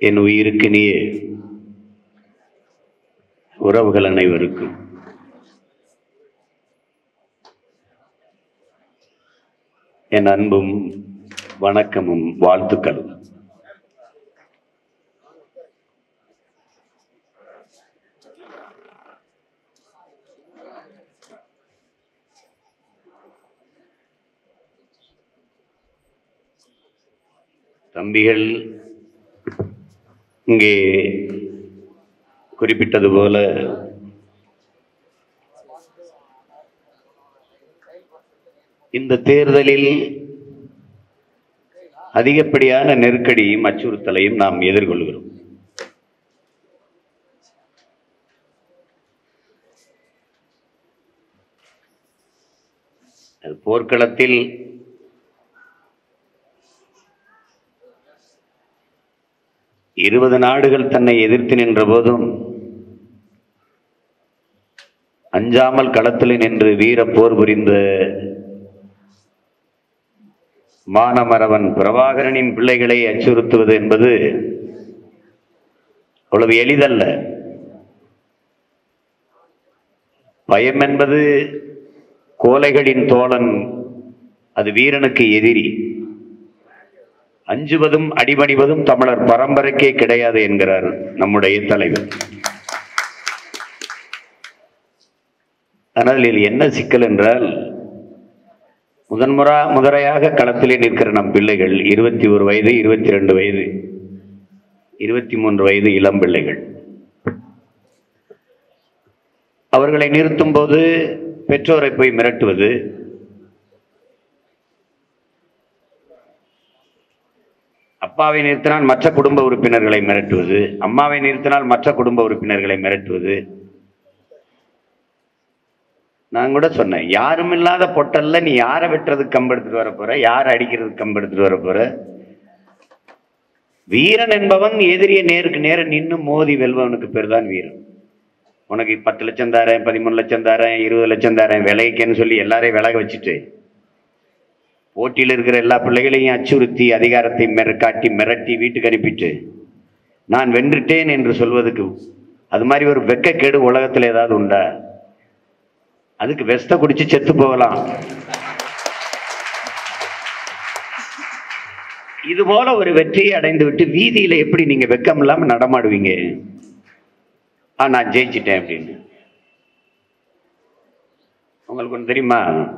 என் உயிருக்கினிய உறவுகள் அனைவருக்கும் என் அன்பும் வணக்கமும் வாழ்த்துக்களும் தம்பிகள் இங்கே குறிப்பிட்டது போல இந்த தேர்தலில் அதிகப்படியான நெருக்கடியும் அச்சுறுத்தலையும் நாம் எதிர்கொள்கிறோம் அது போர்க்களத்தில் இருபது நாடுகள் தன்னை எதிர்த்து நின்ற போதும் அஞ்சாமல் களத்தில் நின்று வீர போர் புரிந்த மானமரவன் பிரபாகரனின் பிள்ளைகளை அச்சுறுத்துவது என்பது அவ்வளவு எளிதல்ல பயம் என்பது கோலைகளின் தோழன் அது வீரனுக்கு எதிரி அஞ்சுவதும் அடிபணிவதும் தமிழர் பரம்பரைக்கே கிடையாது என்கிறார் நம்முடைய தலைவர் ஆனால் இதில் என்ன சிக்கல் என்றால் முதன்முறா முதலையாக களத்திலே நிற்கிற நம் பிள்ளைகள் இருபத்தி ஒரு வயது இருபத்தி ரெண்டு வயது இருபத்தி மூன்று வயது இளம் பிள்ளைகள் அவர்களை நிறுத்தும் போது பெற்றோரை போய் மிரட்டுவது அப்பாவை நிறுத்தினால் மற்ற குடும்ப உறுப்பினர்களை மிரட்டுவது அம்மாவை நிறுத்தினால் மற்ற குடும்ப உறுப்பினர்களை மிரட்டுவது நான் கூட சொன்னேன் யாரும் இல்லாத பொட்டல்ல நீ யாரை வெட்டுறதுக்கு கம்பெடுத்துட்டு வர போற யாரை அடிக்கிறதுக்கு கம்பெடுத்துட்டு வர போற வீரன் என்பவன் எதிரியை நேருக்கு நேர நின்று மோதி வெல்பவனுக்கு பேர் தான் வீரன் உனக்கு பத்து லட்சம் தாரேன் பதிமூணு லட்சம் தாரேன் இருபது லட்சம் தாரேன் விலைக்குன்னு சொல்லி எல்லாரையும் விலக வச்சுட்டு போட்டியில் இருக்கிற எல்லா பிள்ளைகளையும் அச்சுறுத்தி அதிகாரத்தை மிர காட்டி மிரட்டி வீட்டுக்கு அனுப்பிட்டு நான் வென்றுட்டேன் என்று சொல்வதுக்கு அது மாதிரி ஒரு வெக்கக்கேடு உலகத்தில் ஏதாவது உண்டா அதுக்கு வெஸ்த குடிச்சு செத்து போகலாம் இது போல ஒரு வெற்றியை அடைந்து விட்டு வீதியில எப்படி நீங்க வெக்கம் இல்லாம நடமாடுவீங்க ஆ நான் ஜெயிச்சிட்டேன் அப்படின்னு உங்களுக்கு ஒன்று தெரியுமா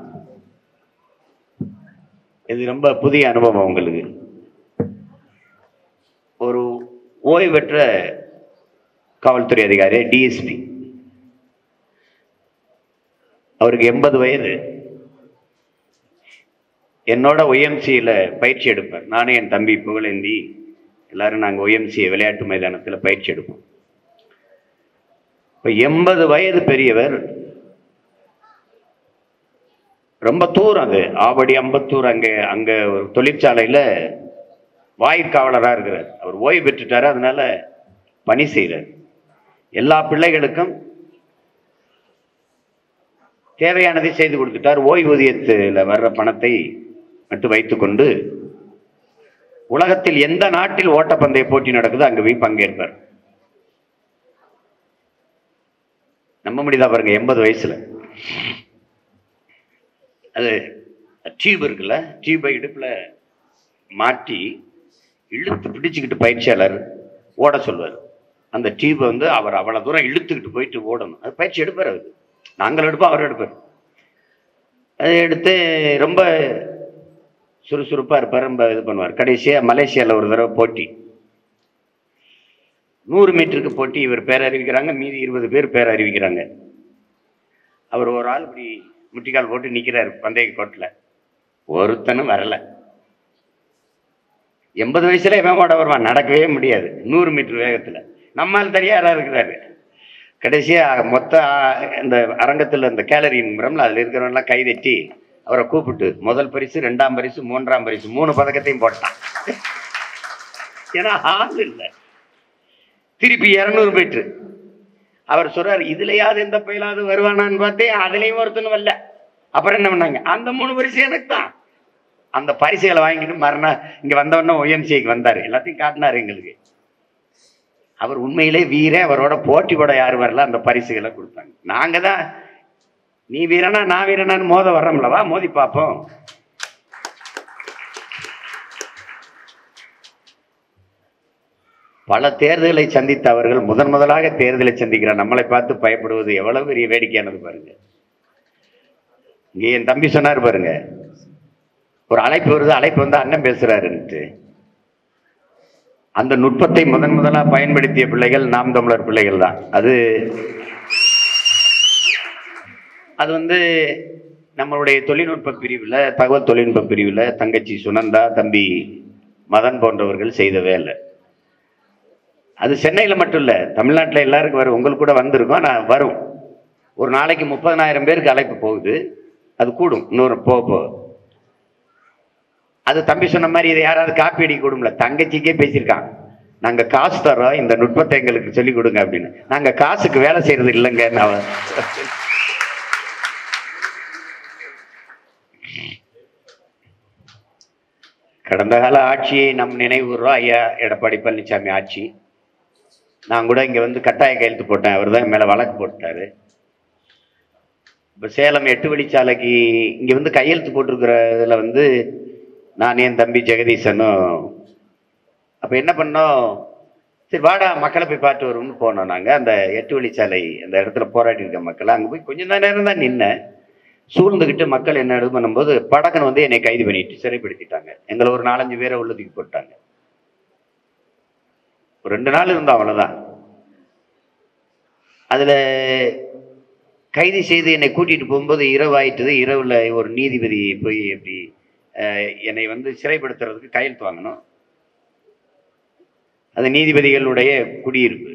இது ரொம்ப புதிய அனுபவம் உங்களுக்கு ஒரு ஓய்வு பெற்ற காவல்துறை அதிகாரி டிஎஸ்பி அவருக்கு எண்பது வயது என்னோட ஒய்எம்சியில் பயிற்சி எடுப்பார் நானும் என் தம்பி புகழேந்தி எல்லாரும் நாங்கள் ஒய்எம்சி விளையாட்டு மைதானத்தில் பயிற்சி எடுப்போம் இப்போ எண்பது வயது பெரியவர் ரொம்ப தூரம் அது ஆவடி அம்பத்தூர் அங்கே அங்கே ஒரு தொழிற்சாலையில் வாயிற்காவலராக இருக்கிறார் அவர் ஓய்வு பெற்றுட்டாரு அதனால பணி செய்கிறார் எல்லா பிள்ளைகளுக்கும் தேவையானதை செய்து கொடுத்துட்டார் ஓய்வூதியத்தில் வர்ற பணத்தை மட்டும் வைத்துக்கொண்டு உலகத்தில் எந்த நாட்டில் ஓட்டப்பந்தய போட்டி நடக்குதோ அங்கே போய் பங்கேற்பார் நம்ப முடியுதா பாருங்க எண்பது வயசுல அது டியூப் இருக்குல்ல டியூபை இடுப்புல மாட்டி இழுத்து பிடிச்சுக்கிட்டு பயிற்சியாளர் ஓட சொல்வார் அந்த டியூபை வந்து அவர் அவ்வளவு தூரம் இழுத்துக்கிட்டு போயிட்டு ஓடணும் அது பயிற்சி எடுப்பார் அவர் நாங்கள் எடுப்போம் அவர் எடுப்பார் அதை எடுத்து ரொம்ப சுறுசுறுப்பாக இருப்பார் ரொம்ப இது பண்ணுவார் கடைசியாக மலேசியாவில் ஒரு தடவை போட்டி நூறு மீட்டருக்கு போட்டி இவர் பேர் அறிவிக்கிறாங்க மீதி இருபது பேர் பேர் அறிவிக்கிறாங்க அவர் ஒரு ஆள் இப்படி முட்டிக்கால் போட்டு நிற்கிறார் பந்தய கோட்டில் ஒருத்தனும் வரல எண்பது வயசுல எவன் ஓட வருவான் நடக்கவே முடியாது நூறு மீட்டர் வேகத்தில் நம்மால் தெரியா யாராவது இருக்கிறாரு கடைசியாக மொத்த ஆ, இந்த அரங்கத்தில் இந்த கேலரி முறம்ல அதில் இருக்கிறவங்கலாம் கைதட்டி அவரை கூப்பிட்டு முதல் பரிசு ரெண்டாம் பரிசு மூன்றாம் பரிசு மூணு பதக்கத்தையும் போட்டான் ஏன்னா ஆள் இல்லை திருப்பி இரநூறு மீட்ரு அவர் சொல்றாரு இதுலயாவது எந்த பயிலாவது வருவானான்னு பார்த்தேன் அதுலயும் ஒருத்தனும் வரல அப்புறம் என்ன பண்ணாங்க அந்த மூணு பரிசு எனக்கு தான் அந்த பரிசுகளை வாங்கிட்டு மறுநாள் இங்க வந்தவொடனே ஒய்எம்சிஐக்கு வந்தாரு எல்லாத்தையும் காட்டினாரு எங்களுக்கு அவர் உண்மையிலே வீரன் அவரோட போட்டி போட யார் வரல அந்த பரிசுகளை கொடுத்தாங்க நாங்க தான் நீ வீரனா நான் வீரனான்னு மோத வர்றோம்லவா மோதி பார்ப்போம் பல தேர்தலை சந்தித்த அவர்கள் முதன் முதலாக தேர்தலை சந்திக்கிறார் நம்மளை பார்த்து பயப்படுவது எவ்வளவு பெரிய வேடிக்கையானது பாருங்க இங்கே என் தம்பி சொன்னார் பாருங்க ஒரு அழைப்பு வருது அழைப்பு வந்து அண்ணன் பேசுறாருன்ட்டு அந்த நுட்பத்தை முதன் முதலா பயன்படுத்திய பிள்ளைகள் நாம் தமிழர் பிள்ளைகள் தான் அது அது வந்து நம்மளுடைய தொழில்நுட்ப பிரிவில் தகவல் தொழில்நுட்ப பிரிவில் தங்கச்சி சுனந்தா தம்பி மதன் போன்றவர்கள் செய்த வேலை அது சென்னையில் மட்டும் இல்லை தமிழ்நாட்டில் எல்லாருக்கும் வரும் உங்களுக்கு கூட வந்திருக்கும் நான் வரும் ஒரு நாளைக்கு முப்பதனாயிரம் பேருக்கு அழைப்பு போகுது அது கூடும் இன்னொரு போக போக அது தம்பி சொன்ன மாதிரி இதை யாராவது காப்பி அடிக்க கொடும்ல தங்கச்சிக்கே பேசியிருக்கான் நாங்க காசு தரோம் இந்த நுட்பத்தை எங்களுக்கு சொல்லிக் கொடுங்க அப்படின்னு நாங்க காசுக்கு வேலை செய்யறது இல்லைங்க அவன் கடந்த கால ஆட்சியை நம் நினைவுறோம் ஐயா எடப்பாடி பழனிசாமி ஆட்சி நான் கூட இங்க வந்து கட்டாய கையெழுத்து போட்டேன் அவர் தான் மேல வழக்கு போட்டாரு இப்ப சேலம் எட்டு வழிச்சாலைக்கு இங்க வந்து கையெழுத்து போட்டிருக்கிறதுல வந்து நான் என் தம்பி ஜெகதீசனும் அப்ப என்ன பண்ணோம் சரி வாடா மக்களை போய் பார்த்து வருவோம்னு போனோம் நாங்க அந்த எட்டு வழிச்சாலை அந்த இடத்துல போராடி இருக்க மக்கள் அங்க போய் கொஞ்சம் தான் நேரம் தான் நின்னேன் சூழ்ந்துக்கிட்டு மக்கள் என்ன இது பண்ணும்போது படக்கன் வந்து என்னை கைது பண்ணிட்டு சிறைப்படுத்திட்டாங்க எங்களை ஒரு நாலஞ்சு பேரை உள்ளதுக்கு போட்டாங்க ஒரு ரெண்டு நாள் இருந்தோம் அவ்வளவுதான் அதுல கைது செய்து என்னை கூட்டிட்டு போகும்போது இரவு ஆயிட்டது இரவுல ஒரு நீதிபதி போய் எப்படி அஹ், என்னை வந்து சிறைப்படுத்துறதுக்கு கையெழுத்து வாங்கணும் அது நீதிபதிகளுடைய குடியிருப்பு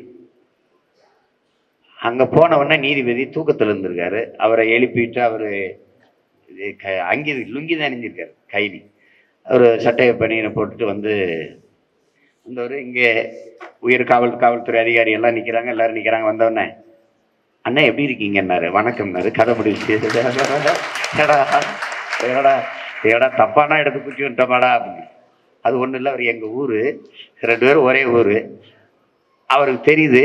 அங்க போன உடனே நீதிபதி தூக்கத்துல இருந்திருக்காரு அவரை எழுப்பிட்டு அவரு இது க- அங்கி லுங்கி தான் அணிஞ்சிருக்காரு கைதி அவர் சட்டையை பணியனை போட்டுட்டு வந்து வந்தவர் இங்கே உயர் காவல் காவல்துறை அதிகாரி எல்லாம் நிக்கிறாங்க எல்லாரும் நிக்கிறாங்க வந்தவொடனே அண்ணா எப்படி இருக்கீங்கன்னாரு வணக்கம்னாரு கதை முடிச்சு ஏடா ஏடா ஏடா தப்பானா எடுத்து குச்சி வந்துட்டோமாடா அப்படின்னு அது ஒண்ணும் இல்லை அவர் எங்க ஊரு ரெண்டு பேரும் ஒரே ஊரு அவருக்கு தெரியுது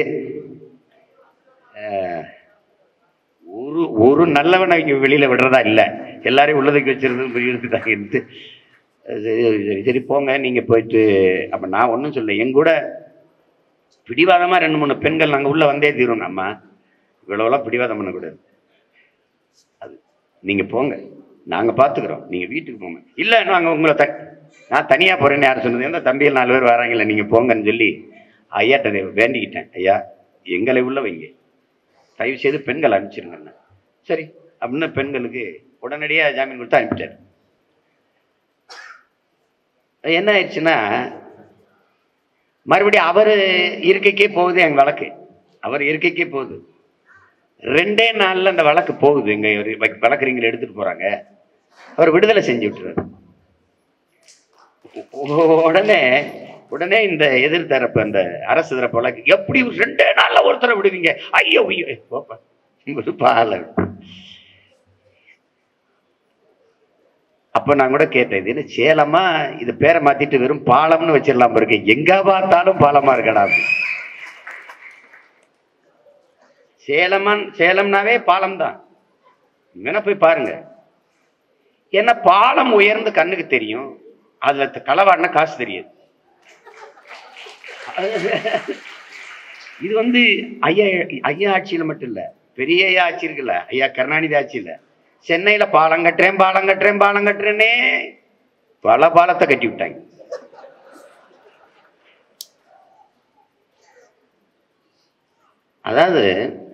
அஹ், ஒரு ஒரு நல்லவனை இங்க வெளியில விடுறதா இல்ல எல்லாரையும் உள்ளதுக்கு வச்சிருந்து இருக்குதாங்கன்ட்டு சரி சரி சரி போங்க நீங்க போயிட்டு அப்ப நான் ஒன்றும் சொல்ல என் கூட பிடிவாதமா ரெண்டு மூணு பெண்கள் நாங்க உள்ள வந்தே தீரும் அம்மா இவ்வளவுலாம் பிடிவாதம் பண்ணக்கூடாது அது நீங்க போங்க நாங்க பாத்துக்கிறோம் நீங்க வீட்டுக்கு போங்க இல்ல நாங்க உங்களை த நான் தனியா போறேன்னு யார் சொன்னது எந்த தம்பியில் நாலு பேர் வராங்கல்ல நீங்க போங்கன்னு சொல்லி ஐயாட்ட வேண்டிக்கிட்டேன் ஐயா எங்களை உள்ள வைங்க தயவு செய்து பெண்கள் அனுப்பிச்சிருங்க சரி அப்படின்னு பெண்களுக்கு உடனடியா ஜாமீன் கொடுத்து அனுப்பிட்டாரு அது என்ன ஆயிடுச்சுன்னா மறுபடியும் அவர் இருக்கைக்கே போகுது எங்க வழக்கு அவர் இருக்கைக்கே போகுது ரெண்டே நாள்ல அந்த வழக்கு போகுது எங்க ஒரு வ- வழக்கறிஞர் எடுத்துட்டு போறாங்க அவர் விடுதலை செஞ்சு விட்டுறாரு உ- உடனே உடனே இந்த எதிர்த்தரப்பு அந்த அரசு தரப்பு வழக்கு எப்படி ஒரு ரெண்டே நாள்ல ஒருத்தரை விடுவீங்க ஐயோ ஐயோ போப்பா ஒரு பால அப்ப நான் கூட கேட்டேன் இது என்ன சேலமா இது பேரை மாத்திட்டு வெறும் பாலம்னு வச்சிடலாம் இருக்கு எங்க பார்த்தாலும் பாலமா இருக்கடா அப்படி. சேலமான் சேலம்னாவே பாலம் தான் வேணா போய் பாருங்க ஏன்னா பாலம் உயர்ந்து கண்ணுக்கு தெரியும் அதுல களவாடின காசு தெரியாது இது வந்து ஐயா ஐயா ஆட்சியில மட்டும் இல்ல பெரிய ஐயா ஆட்சி இருக்குல்ல ஐயா கருணாநிதி ஆட்சியில சென்னையில பாலம் கட்டுறேன் பாலம் கட்டுறேன் பாலம் கட்டுறேனே பல பாலத்தை கட்டி விட்டாங்க அதாவது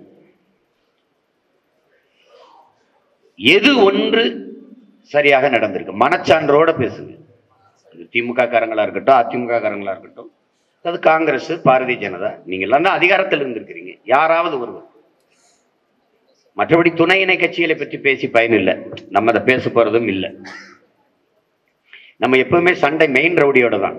எது ஒன்று சரியாக நடந்திருக்கு மனச்சான்றோட பேசுங்க அது திமுக காரங்களா இருக்கட்டும் அதிமுக காரங்களா இருக்கட்டும் அது காங்கிரஸ் பாரதிய ஜனதா நீங்க எல்லாம் தான் அதிகாரத்தில் இருந்திருக்கிறீங்க யாராவது ஒருவர் மற்றபடி துணை இணை கட்சிகளை பற்றி பேசி பயன் இல்லை நம்ம அதை பேச போறதும் இல்லை நம்ம எப்பவுமே சண்டை மெயின் ரவுடியோட தான்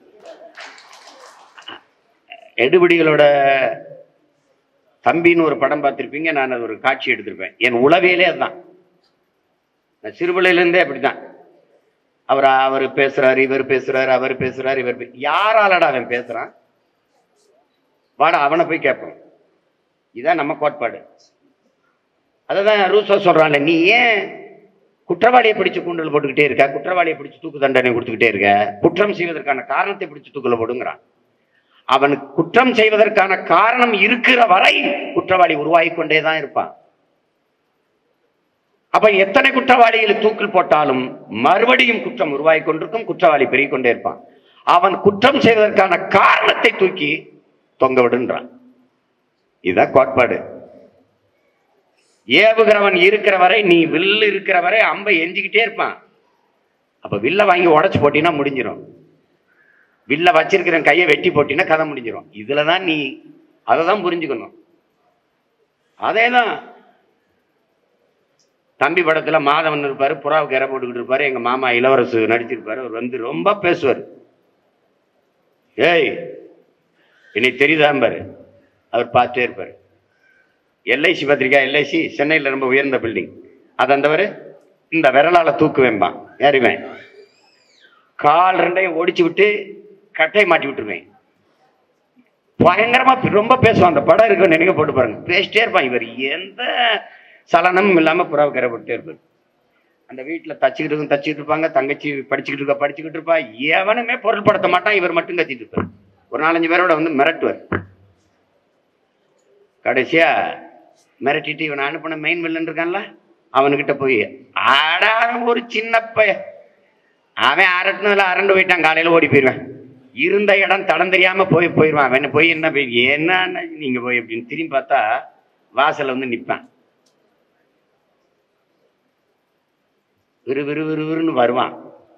எடுபடிகளோட தம்பின்னு ஒரு படம் பார்த்திருப்பீங்க நான் அது ஒரு காட்சி எடுத்திருப்பேன் என் உளவியலே அதுதான் நான் சிறுபிள்ளையிலேருந்தே அப்படிதான் அவர் அவர் பேசுறாரு இவர் பேசுறாரு அவர் பேசுறாரு இவர் பே- யாராலடா அவன் பேசுறான் வாடா அவனை போய் கேட்போம் இதான் நம்ம கோட்பாடு அததான் ரூசோ சொல்றான்ல நீ ஏன் குற்றவாளியை பிடிச்சு கூண்டல் போட்டுக்கிட்டே இருக்க குற்றவாளியை பிடிச்சு தூக்கு தண்டனை கொடுத்துக்கிட்டே இருக்க குற்றம் செய்வதற்கான காரணத்தை பிடிச்சு தூக்குல போடுங்கிறான் அவனுக்கு குற்றம் செய்வதற்கான காரணம் இருக்கிற வரை குற்றவாளி உருவாகி கொண்டே தான் இருப்பான் அப்ப எத்தனை குற்றவாளிகளை தூக்கில் போட்டாலும் மறுபடியும் குற்றம் உருவாகி கொண்டிருக்கும் குற்றவாளி பெருகிக் கொண்டே இருப்பான் அவன் குற்றம் செய்வதற்கான காரணத்தை தூக்கி தொங்க விடுன்றான் இதுதான் கோட்பாடு ஏவுகிறவன் இருக்கிற வரை நீ வில்லு இருக்கிற வரை அம்பை எஞ்சிக்கிட்டே இருப்பான் அப்ப வில்ல வாங்கி உடைச்சு போட்டீங்கன்னா முடிஞ்சிடும் வில்ல வச்சிருக்கிற கையை வெட்டி போட்டீங்கன்னா கதை முடிஞ்சிடும் இதுல தான் நீ அதை தான் புரிஞ்சுக்கணும் அதேதான் தம்பி படத்துல மாதவன் இருப்பாரு புறாவுக்கு இற போட்டுக்கிட்டு இருப்பாரு எங்க மாமா இளவரசு நடிச்சிருப்பாரு அவர் வந்து ரொம்ப பேசுவார் ஏய் என்னை தெரியுதான் பாரு அவர் பார்த்துட்டே இருப்பாரு எல்ஐசி பத்திரிக்கா எல்ஐசி சென்னையில் ரொம்ப உயர்ந்த பில்டிங் அது அந்தவர் இந்த விரலால தூக்குவேன்பான் ஏறிவேன் கால் ரெண்டையும் ஒடிச்சு விட்டு கட்டை மாட்டி விட்டுருவேன் பயங்கரமா ரொம்ப பேசுவான் அந்த படம் இருக்கு நினைக்க போட்டு பாருங்க பேசிட்டே இருப்பான் இவர் எந்த சலனமும் இல்லாம புறாவை கரை போட்டுட்டே இருப்பார் அந்த வீட்டுல தச்சுக்கிட்டு இருக்கும் தச்சுக்கிட்டு இருப்பாங்க தங்கச்சி படிச்சுக்கிட்டு இருக்கா படிச்சுக்கிட்டு இருப்பா எவனுமே பொருள்படுத்த மாட்டான் இவர் மட்டும் கத்திட்டு இருப்பார் ஒரு நாலஞ்சு பேரோட வந்து மிரட்டுவார் கடைசியா மிரட்டிட்டு இவனை அனுப்பின மெயின் வில்லன் இருக்கான்ல அவனுக்கிட்ட போய் ஆடா ஒரு சின்ன பையன் அவன் அரட்டினதுல அரண்டு போயிட்டான் காலையில ஓடி போயிடுவேன் இருந்த இடம் தடம் தெரியாம போய் போயிடுவான் அவன் போய் என்ன போய் என்ன நீங்க போய் அப்படின்னு திரும்பி பார்த்தா வாசல்ல வந்து நிப்பான் விறு விறு விறு விறுன்னு வருவான்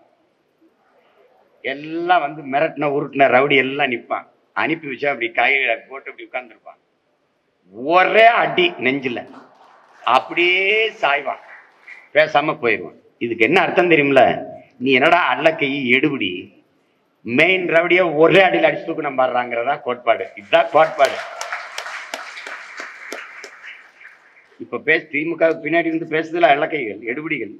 எல்லாம் வந்து மிரட்டின உருட்டின ரவுடி எல்லாம் நிப்பான் அனுப்பி வச்சா அப்படி கையில போட்டு அப்படி உட்கார்ந்துருப்பான் ஒரே அடி நெஞ்சில அப்படியே சாய்வான் பேசாம போயிடுவான் இதுக்கு என்ன அர்த்தம் தெரியுமில நீ என்னடா அல்லக்கை எடுபடி மெயின் ரவுடியா ஒரே அடியில் அடிச்சு தூக்கு நம்பாடுறாங்கிறதா கோட்பாடு இதுதான் கோட்பாடு இப்ப பேச திமுக பின்னாடி இருந்து பேசுதுல அல்லக்கைகள் எடுபடிகள்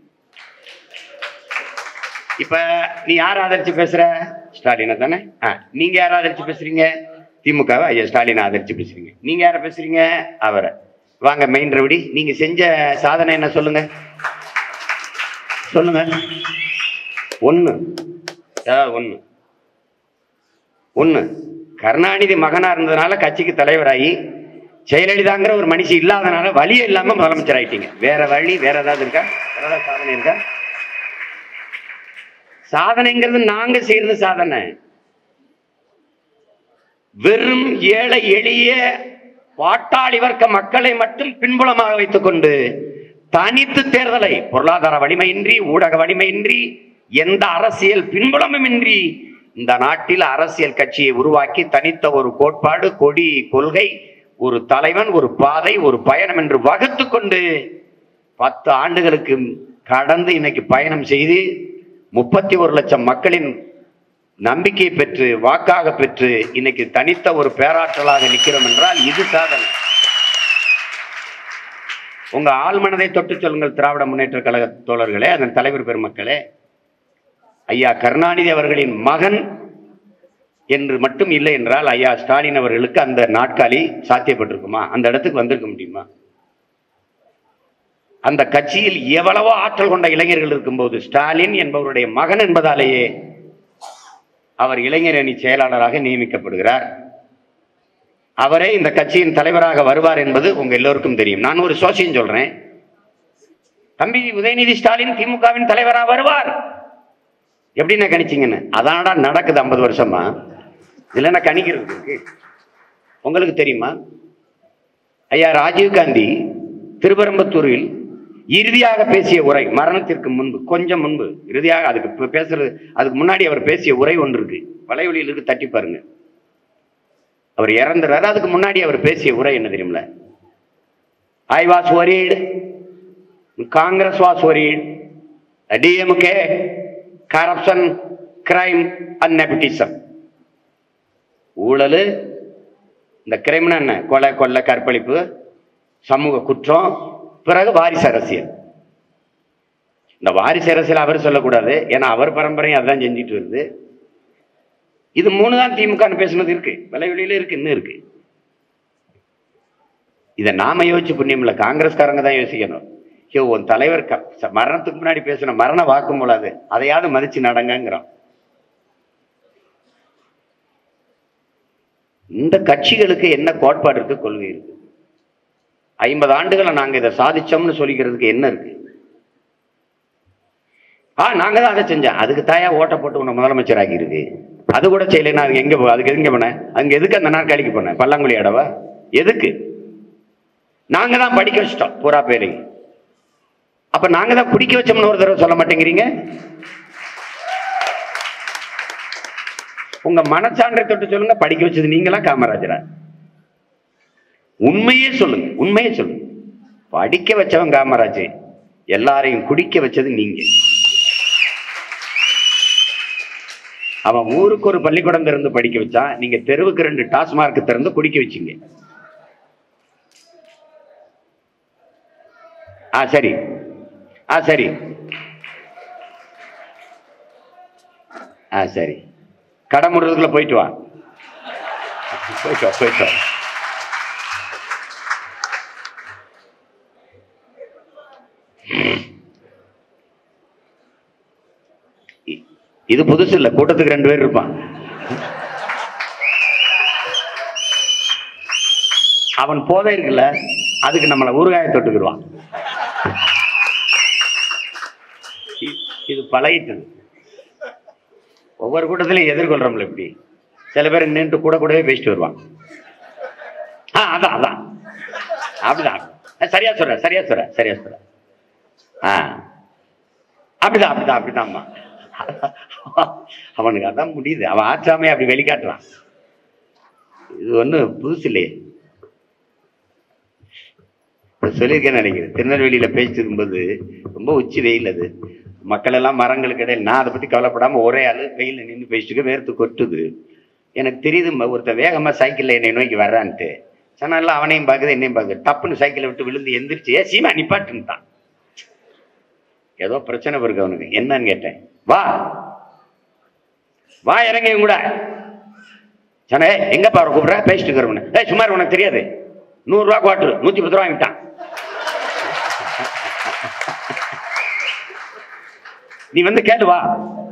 இப்ப நீ யார் ஆதரிச்சு பேசுற ஸ்டாலினை தானே ஆ, நீங்க யார் ஆதரிச்சு பேசுறீங்க திமுகவை ஐயா ஸ்டாலினை ஆதரிச்சு பேசுறீங்க நீங்க யார பேசுறீங்க அவரை வாங்க மெயின் ரவுடி நீங்க செஞ்ச சாதனை என்ன சொல்லுங்க சொல்லுங்க ஒண்ணு ஏதாவது ஒண்ணு ஒண்ணு கருணாநிதி மகனா இருந்ததுனால கட்சிக்கு தலைவராகி ஜெயலலிதாங்கிற ஒரு மனுஷி இல்லாதனால வழியே இல்லாம முதலமைச்சர் ஆயிட்டீங்க வேற வழி வேற ஏதாவது இருக்கா வேற ஏதாவது சாதனை இருக்கா சாதனைங்கிறது நாங்க செய்யறது சாதனை வெறும் ஏழை எளிய பாட்டாளி வர்க்க மக்களை மட்டும் பின்புலமாக வைத்துக் கொண்டு தனித்து தேர்தலை பொருளாதார வலிமையின்றி ஊடக வலிமையின்றி எந்த அரசியல் பின்புலமுமின்றி இந்த நாட்டில் அரசியல் கட்சியை உருவாக்கி தனித்த ஒரு கோட்பாடு கொடி கொள்கை ஒரு தலைவன் ஒரு பாதை ஒரு பயணம் என்று வகுத்து கொண்டு பத்து ஆண்டுகளுக்கு கடந்து இன்னைக்கு பயணம் செய்து முப்பத்தி ஒரு லட்சம் மக்களின் நம்பிக்கை பெற்று வாக்காக பெற்று இன்னைக்கு தனித்த ஒரு பேராற்றலாக நிற்கிறோம் என்றால் இது சாதனை உங்க ஆழ்மனதை தொட்டு சொல்லுங்கள் திராவிட முன்னேற்ற கழக தோழர்களே அதன் தலைவர் பெருமக்களே ஐயா கருணாநிதி அவர்களின் மகன் என்று மட்டும் இல்லை என்றால் ஐயா ஸ்டாலின் அவர்களுக்கு அந்த நாட்காலி சாத்தியப்பட்டிருக்குமா அந்த இடத்துக்கு வந்திருக்க முடியுமா அந்த கட்சியில் எவ்வளவோ ஆற்றல் கொண்ட இளைஞர்கள் இருக்கும்போது ஸ்டாலின் என்பவருடைய மகன் என்பதாலேயே அவர் இளைஞர் அணி செயலாளராக நியமிக்கப்படுகிறார் அவரே இந்த கட்சியின் தலைவராக வருவார் என்பது உங்க எல்லோருக்கும் தெரியும் நான் ஒரு சோசியம் சொல்றேன் தம்பி உதயநிதி ஸ்டாலின் திமுகவின் தலைவராக வருவார் எப்படின்னு கணிச்சிங்கன்னு அதானடா நடக்குது ஐம்பது வருஷமா இதுல என்ன கணிக்கிறது இருக்கு உங்களுக்கு தெரியுமா ஐயா ராஜீவ் காந்தி திருவரம்பத்தூரில் இறுதியாக பேசிய உரை மரணத்திற்கு முன்பு கொஞ்சம் முன்பு இறுதியாக அதுக்கு இப்ப பேசுறது அதுக்கு முன்னாடி அவர் பேசிய உரை ஒன்று இருக்கு வலைவழியில் இருக்கு தட்டி பாருங்க அவர் இறந்துறாரு அதுக்கு முன்னாடி அவர் பேசிய உரை என்ன தெரியுமில I was worried Congress was worried DMK corruption crime and nepotism ஊழல் இந்த கிரைம்னா என்ன கொலை கொள்ளை கற்பழிப்பு சமூக குற்றம் பிறகு வாரிசு அரசியல் இந்த வாரிசு அரசியல் அவர் சொல்லக்கூடாது ஏன்னா அவர் பரம்பரையும் அதான் செஞ்சுட்டு வருது இது மூணு தான் திமுக பேசுனது இருக்கு விலைவெளியில இருக்கு இன்னும் இருக்கு இதை நாம யோசிச்சு புண்ணியம் இல்லை காங்கிரஸ்காரங்க தான் யோசிக்கணும் ஐயோ உன் தலைவர் க- ச- மரணத்துக்கு முன்னாடி பேசின மரண வாக்கு மூலாது அதையாவது மதிச்சு நடங்கங்கிறோம் இந்த கட்சிகளுக்கு என்ன கோட்பாடு இருக்கு கொள்கை இருக்கு ஐம்பது ஆண்டுகளை நாங்க இதை சாதிச்சோம்னு சொல்லிக்கிறதுக்கு என்ன இருக்கு ஆ நாங்க தான் அதை செஞ்சோம் அதுக்கு தாயா ஓட்ட போட்டு உன்னை முதலமைச்சர் ஆக்கி இருக்கு அது கூட செய்யலைன்னா அதுக்கு எங்க போ அதுக்கு எங்க போனேன் அங்க எதுக்கு அந்த நாற்காலிக்கு போனேன் பல்லாங்குழி அடவா எதுக்கு நாங்க தான் படிக்க வச்சிட்டோம் பூரா பேரையும் அப்ப நாங்க தான் குடிக்க வச்சோம்னு ஒரு தடவை சொல்ல மாட்டேங்கிறீங்க உங்க மனச்சான்றை தொட்டு சொல்லுங்க படிக்க வச்சது நீங்களா காமராஜரா உண்மையே சொல்லுங்க உண்மையே சொல்லுங்க படிக்க வச்சவன் காமராஜ் எல்லாரையும் குடிக்க வச்சது நீங்க அவன் ஊருக்கு ஒரு பள்ளிக்கூடம் திறந்து படிக்க வச்சான் நீங்க தெருவுக்கு ரெண்டு டாஸ்மார்க் திறந்து குடிக்க வச்சீங்க ஆ சரி ஆ சரி ஆ சரி கடை முடுறதுக்குள்ள போயிட்டு வா போயிட்டு வா போயிட்டு வா இ- இது புதுசு இல்ல கூட்டத்துக்கு ரெண்டு பேர் இருப்பான் அவன் போதை இருக்குல்ல அதுக்கு நம்மளை ஊறுகாய தொட்டுக்கிடுவான் இ- இது பழகிட்டது ஒவ்வொரு கூட்டத்திலையும் எதிர்கொள்றோம்ல இப்படி சில பேர் நின்று கூட கூடவே பேசிட்டு வருவான் ஆ அதான் அதான் அப்படிதான் அஹ் சரியா சொல்ற சரியா சொல்ற சரியா சொல்ற ஆ அப்படிதான் அப்படிதான் அப்படிதான்மா அவனுக்கு அதான் முடியுது அவன் ஆற்றாமே அப்படி வெளிக்காட்டுறான் இது ஒண்ணு புதுசு இல்லையே இப்ப சொல்லியிருக்கேன்னு நினைக்கிறேன் திருநெல்வேலியில பேசிட்டு இருக்கும்போது ரொம்ப உச்சி வெயில் அது மக்கள் எல்லாம் மரங்களுக்கு இடையில் நான் அதை பத்தி கவலைப்படாம ஒரே ஆளு வெயில்ல நின்று பேசிட்டு இருக்க, வேர்த்து கொட்டுது எனக்கு தெரியுது ம- ஒருத்தன் வேகமா சைக்கிள்ல என்னை நோக்கி வர்றான்ட்டு சொன்னால அவனையும் பார்க்குது என்னையும் பார்க்குது டப்புன்னு சைக்கிளை விட்டு விழுந்து எந்திரிச்சு ஏ சீமா நிப்பாட்டுன்ட்டான் ஏதோ பிரச்சனை இருக்கு அவனுக்கு என்னன்னு கேட்டேன் வா வா இறங்க இவன் கூட சொன்னே எங்க பாரு கூப்பிடுற பேசிட்டு இருக்கிறவனு ஏய் சுமார் உனக்கு தெரியாது நூறு ரூபா குவாட்ரு நூத்தி பத்து ரூபா வாங்கிட்டான் நீ வந்து கேட்டு வா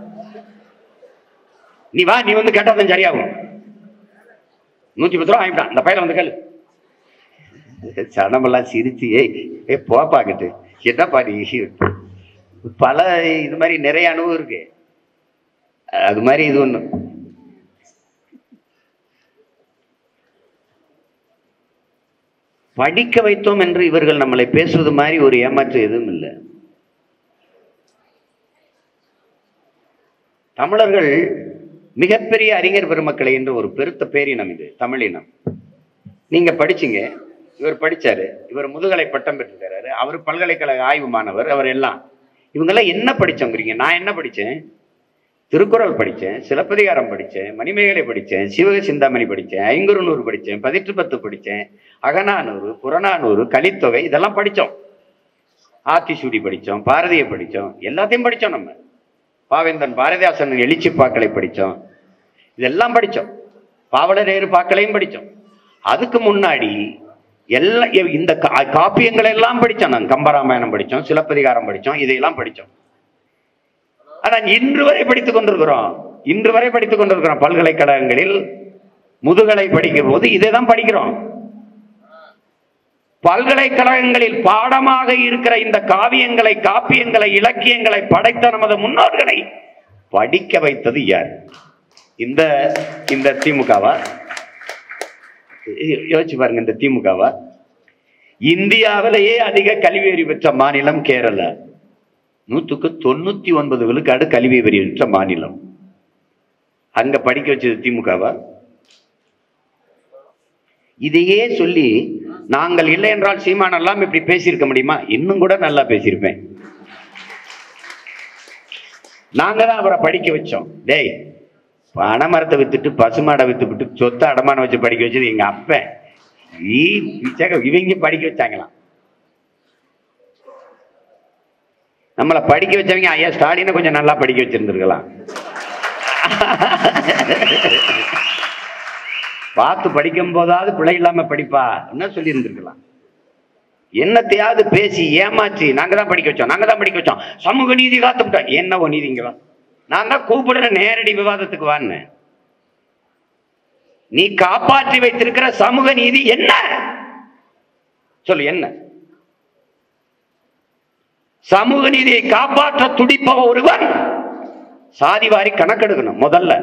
நீ வா நீ வந்து கேட்டா தான் சரியாகும் நூத்தி பத்து ரூபா வாங்கிட்டான் இந்த பையல வந்து கேளு சனமெல்லாம் சிரிச்சு ஏய் ஏ போப்பாக்கிட்டு என்னப்பா நீ பல இது மாதிரி நிறைய அனுபவம் இருக்கு அது மாதிரி இது ஒண்ணு படிக்க வைத்தோம் என்று இவர்கள் நம்மளை பேசுவது மாதிரி ஒரு ஏமாற்று எதுவும் இல்லை தமிழர்கள் மிகப்பெரிய அறிஞர் பெருமக்களை என்று ஒரு பெருத்த பேரினம் இது தமிழினம் நீங்க படிச்சீங்க இவர் படிச்சாரு இவர் முதுகலை பட்டம் பெற்றிருக்காரு அவர் பல்கலைக்கழக ஆய்வு மாணவர் அவர் எல்லாம் இவங்கெல்லாம் என்ன படிச்சவங்கிறீங்க நான் என்ன படிச்சேன் திருக்குறள் படித்தேன் சிலப்பதிகாரம் படித்தேன் மணிமேகலை படித்தேன் சிவக சிந்தாமணி படித்தேன் ஐங்குறுநூறு படித்தேன் பதிற்று பத்து படித்தேன் அகநானூறு புறநானூறு கலித்தொகை இதெல்லாம் படித்தோம் ஆத்திசூடி படித்தோம் பாரதியை படித்தோம் எல்லாத்தையும் படித்தோம் நம்ம பாவேந்தன் பாரதிதாசன் எழுச்சி பாக்களை படித்தோம் இதெல்லாம் படித்தோம் பாவலரேறு பாக்களையும் படித்தோம் அதுக்கு முன்னாடி எல்லாம் இ- இந்த கா- காப்பியங்களை எல்லாம் படித்தோம் நாங்கள் கம்பராமாயணம் படித்தோம் சிலப்பதிகாரம் படித்தோம் இதையெல்லாம் படித்தோம் ஆனால் இன்று வரை படித்துக் கொண்டிருக்கிறோம் இன்று வரை படித்துக் கொண்டிருக்கிறோம் பல்கலைக்கழகங்களில் முதுகலை படிக்கும் போது இதை தான் படிக்கிறோம் பல்கலைக்கழகங்களில் பாடமாக இருக்கிற இந்த காவியங்களை காப்பியங்களை இலக்கியங்களை படைத்த நமது முன்னோர்களை படிக்க வைத்தது யார் இந்த இந்த திமுகவா யோ- யோசிச்சு பாருங்க இந்த திமுகவா இந்தியாவிலேயே அதிக கல்வி அறிவு பெற்ற மாநிலம் கேரளா நூத்துக்கு தொண்ணூத்தி ஒன்பது விழுக்காடு கல்வி அறிவு பெற்ற மாநிலம் அங்க படிக்க வச்சது திமுகவா இதையே சொல்லி நாங்கள் இல்லை என்றால் சீமான் எல்லாம் இப்படி பேசியிருக்க முடியுமா இன்னும் கூட நல்லா பேசியிருப்பேன் நாங்க தான் அவரை படிக்க வச்சோம் டேய் பனைமரத்தை வித்துட்டு பசுமாடை வித்துவிட்டு சொத்தை அடமானம் வச்சு படிக்க வச்சது எங்க அப்பன் ஈ பிச்சைக்க இவங்க படிக்க வச்சாங்களாம் நம்மளை படிக்க வச்சவங்க ஐயா ஸ்டாலினை கொஞ்சம் நல்லா படிக்க வச்சிருந்துருக்கலாம் பார்த்து படிக்கும் போதாவது பிழை இல்லாம படிப்பா என்ன சொல்லி இருந்திருக்கலாம் என்னத்தையாவது பேசி ஏமாற்றி நாங்க தான் படிக்க வச்சோம் நாங்க தான் படிக்க வச்சோம் சமூக நீதி காத்துட்டோம் என்னவோ நீதிங்களா நான் தான் கூப்பிடுற நேரடி விவாதத்துக்கு வான்னு நீ காப்பாற்றி வைத்திருக்கிற சமூக நீதி என்ன சொல்லு என்ன சமூக நீதியை காப்பாற்ற துடிப்பவ ஒருவன் சாதி வாரி கணக்கெடுக்கணும் முதல்ல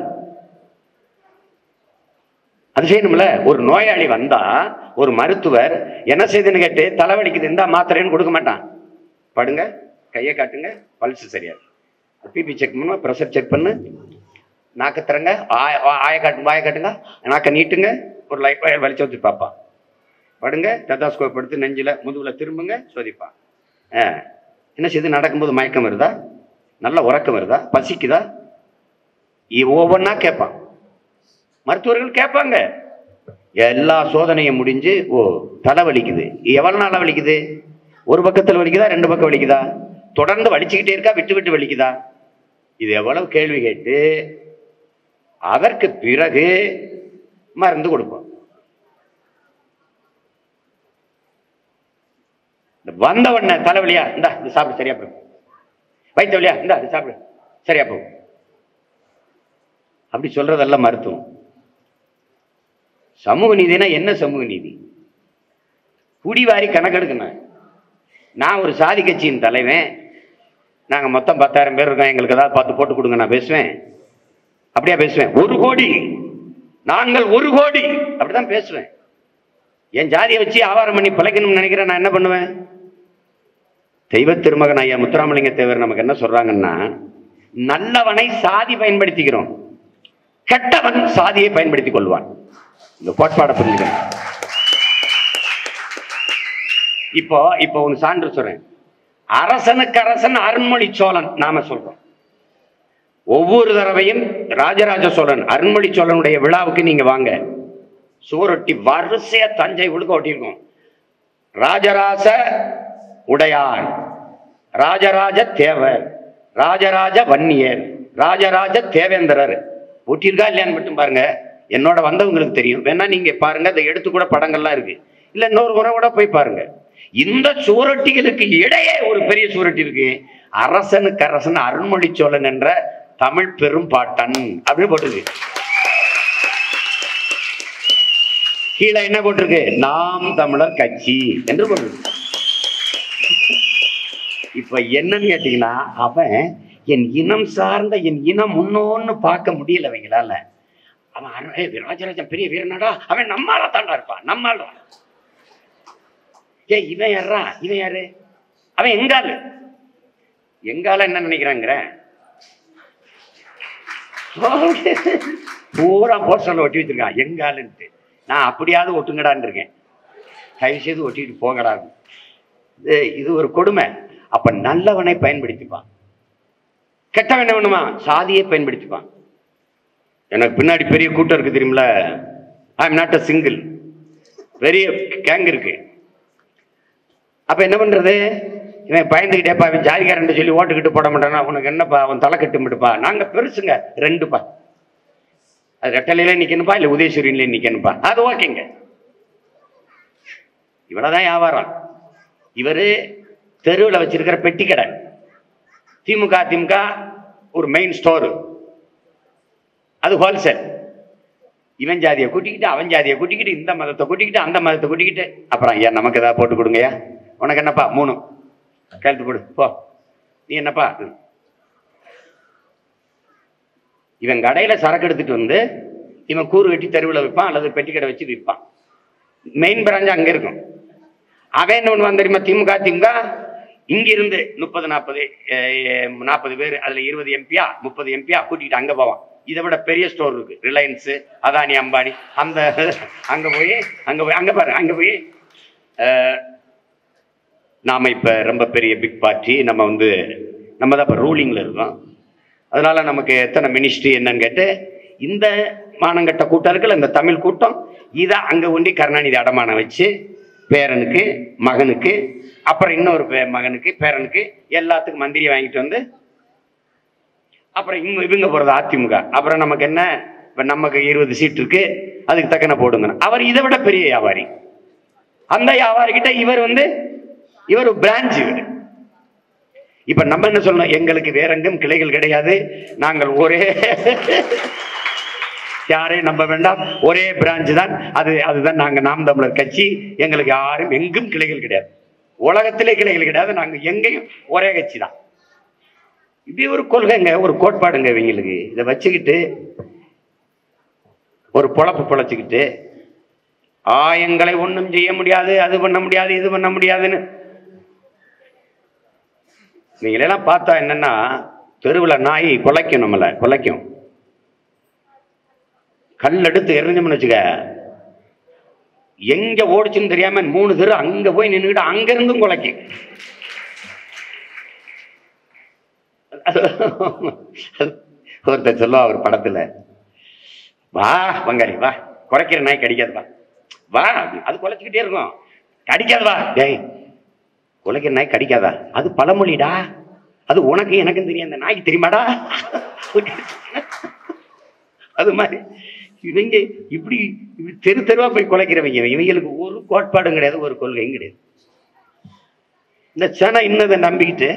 அது செய்யணும்ல ஒரு நோயாளி வந்தா ஒரு மருத்துவர் என்ன செய்துன்னு கேட்டு தலைவலிக்குது இந்த மாத்திரைன்னு கொடுக்க மாட்டான் படுங்க கையை காட்டுங்க பல்ஸ் சரியா பிபி செக் பண்ணுங்க ப்ரெஷர் செக் பண்ணு நாக்க திறங்க ஆய ஆய காட்டு வாயை காட்டுங்க நாக்க நீட்டுங்க ஒரு லைட் வலிச்சு வச்சு பார்ப்பான் படுங்க டெதாஸ்கோப் எடுத்து நெஞ்சில முதுகுல திரும்புங்க சோதிப்பான் ஆ என்ன செய்து நடக்கும்போது மயக்கம் வருதா நல்ல உறக்கம் வருதா பசிக்குதா இ- ஒவ்வொன்றா கேட்பான் மருத்துவர்கள் கேட்பாங்க எல்லா சோதனையும் முடிஞ்சு ஓ தலை வலிக்குது எவ்வளவு நாளா வலிக்குது ஒரு பக்கத்தில் வலிக்குதா ரெண்டு பக்கம் வலிக்குதா தொடர்ந்து வலிச்சுக்கிட்டே இருக்கா விட்டு விட்டு வலிக்குதா இது எவ்வளவு கேள்வி கேட்டு அதற்கு பிறகு மருந்து கொடுப்போம் இந்த வந்த உடனே தலைவலியா இந்தா இது சாப்பிடு சரியா போகும் வயிற்று வலியா இந்தா இது சாப்பிடு சரியா போகும் அப்படி சொல்றதெல்லாம் மருத்துவம் சமூக நீதினா என்ன சமூக நீதி குடிவாரி கணக்கெடுக்கணும் நான் ஒரு சாதி கட்சியின் தலைவன் நாங்கள் மொத்தம் பத்தாயிரம் பேர் இருக்கோம் எங்களுக்கு ஏதாவது பார்த்து போட்டு கொடுங்க நான் பேசுவேன் அப்படியா பேசுவேன் ஒரு கோடி நாங்கள் ஒரு கோடி அப்படிதான் பேசுவேன் என் ஜாதியை வச்சு ஆவாரம் பண்ணி பிழைக்கணும்னு நினைக்கிறேன் நான் என்ன பண்ணுவேன் தெய்வ திருமகன் ஐயா முத்துராமலிங்க தேவர் நமக்கு என்ன சொல்றாங்கன்னா நல்லவனை சாதி பயன்படுத்திக்கிறோம் கெட்டவன் சாதியை பயன்படுத்திக் கொள்வான் இந்த கோட்பாடை புரிஞ்சுக்கணும் இப்போ இப்போ ஒரு சான்று சொல்றேன் அரசனுக்கு அரசன் அருண்மொழி சோழன் நாம சொல்றோம் ஒவ்வொரு தடவையும் ராஜராஜ சோழன் அருண்மொழி சோழனுடைய விழாவுக்கு நீங்க வாங்க சுவரொட்டி வரிசையா தஞ்சை உழுக்க ஒட்டியிருக்கோம் ராஜராஜ உடையார் ராஜராஜ தேவர் ராஜராஜ வன்னியர் ராஜராஜ தேவேந்திரர் ஒட்டியிருக்கா இல்லையான்னு மட்டும் பாருங்க என்னோட வந்தவங்களுக்கு தெரியும் வேணா நீங்க பாருங்க அதை எடுத்து கூட படங்கள்லாம் இருக்கு இல்ல இன்னொரு முறை கூட போய் பாருங்க இந்த சுவரொட்டிகளுக்கு இடையே ஒரு பெரிய சுவரொட்டி இருக்கு அரசனுக்கு அரசன் அருண்மொழி சோழன் என்ற தமிழ் பெரும் பாட்டன் அப்படின்னு போட்டிருக்கு கீழே என்ன போட்டிருக்கு நாம் தமிழர் கட்சி என்று போட்டிருக்கு இப்ப என்னன்னு கேட்டீங்கன்னா அவன் என் இனம் சார்ந்த என் இனம் முன்னோன்னு பார்க்க முடியல அவங்களால அவன் அரு- ஏய், ராஜராஜன் பெரிய வீரனாடா அவன் நம்மால தாண்டா இருப்பான் நம்மால ஏ இவன் யாரா இவன் யாரு அவன் எங்கால எங்கால என்ன நினைக்கிறாங்கிற பூரா போஸ்டர்ல ஒட்டி வச்சிருக்கான் எங்காலுன்ட்டு நான் அப்படியாவது ஒட்டுங்கடான்னு இருக்கேன் தயவு செய்து ஒட்டிட்டு போகடா இது இது ஒரு கொடுமை அப்ப நல்லவனை பயன்படுத்திப்பான் கெட்டவன் என்ன பண்ணுவான் சாதியை பயன்படுத்திப்பான் எனக்கு பின்னாடி பெரிய கூட்டம் இருக்கு தெரியுமில I am not a single பெரிய கேங் இருக்கு அப்ப என்ன பண்றது இவன் பயந்துக்கிட்டேப்பா இவன் ஜாதிகாரன் சொல்லி ஓட்டுக்கிட்டு போட மாட்டானா உனக்கு என்னப்பா அவன் தலை கட்டுமிடுப்பா நாங்க பெருசுங்க ரெண்டுப்பா அது ரெட்டலையில நிக்கணுப்பா இல்ல உதயசூரியன்ல நிக்கணுப்பா அது ஓகேங்க இவ்வளவுதான் வியாபாரம் இவரு தெருவில் வச்சிருக்கிற பெட்டி கடை திமுக திமுக ஒரு மெயின் ஸ்டோரு அது ஹோல்சேல் இவன் ஜாதியை கூட்டிக்கிட்டு அவன் ஜாதியை கூட்டிக்கிட்டு இந்த மதத்தை கூட்டிக்கிட்டு அந்த மதத்தை கூட்டிக்கிட்டு அப்புறம் ஐயா நமக்கு ஏதாவது போட்டு கொடுங்கய்யா உனக்கு என்னப்பா மூணு கழுத்து போடு போ நீ என்னப்பா ம். இவன் கடையில சரக்கு எடுத்துட்டு வந்து இவன் கூறு வெட்டி தெருவில் விற்பான் அல்லது பெட்டி கடை வச்சு விற்பான் மெயின் பிரான்ச் அங்க இருக்கும் அவன் என்ன பண்ணுவான் தெரியுமா திமுக திமுக இங்கிருந்து முப்பது நாற்பது நாற்பது பேர் அதுல இருபது எம்பியா முப்பது எம்பியா கூட்டிட்டு அங்க போவான் இதை விட பெரிய ஸ்டோர் இருக்கு ரிலையன்ஸ் அதானி அம்பானி அந்த அங்க போய் அங்க போய் அங்க பாரு அங்க போய் அஹ், நாம இப்ப ரொம்ப பெரிய பிக் பார்ட்டி நம்ம வந்து நம்ம தான் இப்ப ரூலிங்ல இருக்கோம் அதனால நமக்கு எத்தனை மினிஸ்ட்ரி என்னன்னு கேட்டு இந்த மானங்கட்ட கூட்டம் இருக்குல்ல இந்த தமிழ் கூட்டம் இதை அங்க ஒண்டி கருணாநிதி அடமானம் வச்சு பேரனுக்கு மகனுக்கு அப்புறம் இன்னொரு பே- மகனுக்கு பேரனுக்கு எல்லாத்துக்கும் மந்திரி வாங்கிட்டு வந்து அப்புறம் இவங்க இவங்க போறது அதிமுக அப்புறம் நமக்கு என்ன இப்ப நமக்கு இருபது சீட் இருக்கு அதுக்கு தக்கன போடுங்க அவர் இதை விட பெரிய வியாபாரி அந்த வியாபாரி கிட்ட இவர் வந்து இவர் பிரான்ச் இவர் இப்ப நம்ம என்ன சொல்லணும் எங்களுக்கு வேற எங்கும் கிளைகள் கிடையாது நாங்கள் ஒரே யாரையும் நம்ப வேண்டாம் ஒரே பிரான்ச் தான் அது அதுதான் நாங்க நாம் தமிழர் கட்சி எங்களுக்கு யாரும் எங்கும் கிளைகள் கிடையாது உலகத்திலே கிளைகள் கிடையாது நாங்க எங்கேயும் ஒரே கட்சி தான் இப்படி ஒரு கொள்கைங்க ஒரு கோட்பாடுங்க இவங்களுக்கு இதை வச்சுக்கிட்டு ஒரு பொழப்பு பொழைச்சிக்கிட்டு ஆயங்களை ஒண்ணும் செய்ய முடியாது அது பண்ண முடியாது இது பண்ண முடியாதுன்னு நீங்களெல்லாம் பார்த்தா என்னன்னா தெருவில் நாய் குலைக்கும் நம்மளை குலைக்கும் கல் எடுத்து எறிஞ்சோம்னு வச்சுக்க எங்க ஓடிச்சுன்னு தெரியாம மூணு தெரு அங்க போய் நின்றுக்கிட்டு அங்க இருந்தும் குலைக்கும் ஒருத்தர் சொல்லுவா அவர் படத்துல வா பங்காளி வா குறைக்கிற நாய் கடிக்காது வா வா அப்படி. அது குலைச்சிக்கிட்டே இருக்கும் கடிக்காது வா டேய் குலைக்கிற நாய் கடிக்காதா அது பழமொழிடா அது உனக்கு எனக்கும் தெரியும் அந்த நாய்க்கு தெரியுமாடா அது மாதிரி இவங்க இப்படி இப்படி தெரு தெருவா போய் குலைக்கிறவங்க இவங்களுக்கு ஒரு கோட்பாடும் கிடையாது ஒரு கொள்கையும் கிடையாது இந்த சனம் இன்னதை நம்பிக்கிட்டு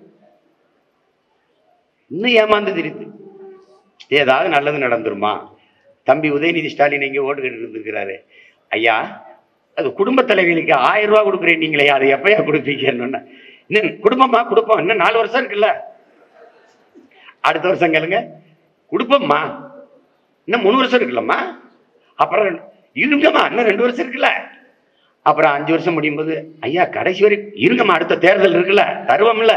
இன்னும் ஏமாந்து தெரியுது ஏதாவது நல்லது நடந்துருமா தம்பி உதயநிதி ஸ்டாலின் எங்க ஓட்டு கேட்டு இருந்திருக்கிறாரு ஐயா அது குடும்ப தலைவிகளுக்கு ஆயிரம் ரூபாய் கொடுக்குறேன் நீங்களே அதை எப்பயா கொடுப்பீங்கன்னு இன்னும் குடும்பமா கொடுப்போம் இன்னும் நாலு வருஷம் இருக்குல்ல அடுத்த வருஷம் கேளுங்க கொடுப்போம்மா இன்னும் மூணு வருஷம் இருக்குல்லம்மா அப்புறம் இருங்கம்மா இன்னும் ரெண்டு வருஷம் இருக்குல்ல அப்புறம் அஞ்சு வருஷம் முடியும் போது ஐயா கடைசி வரை இருங்கம்மா அடுத்த தேர்தல் இருக்குல்ல தருவோம்ல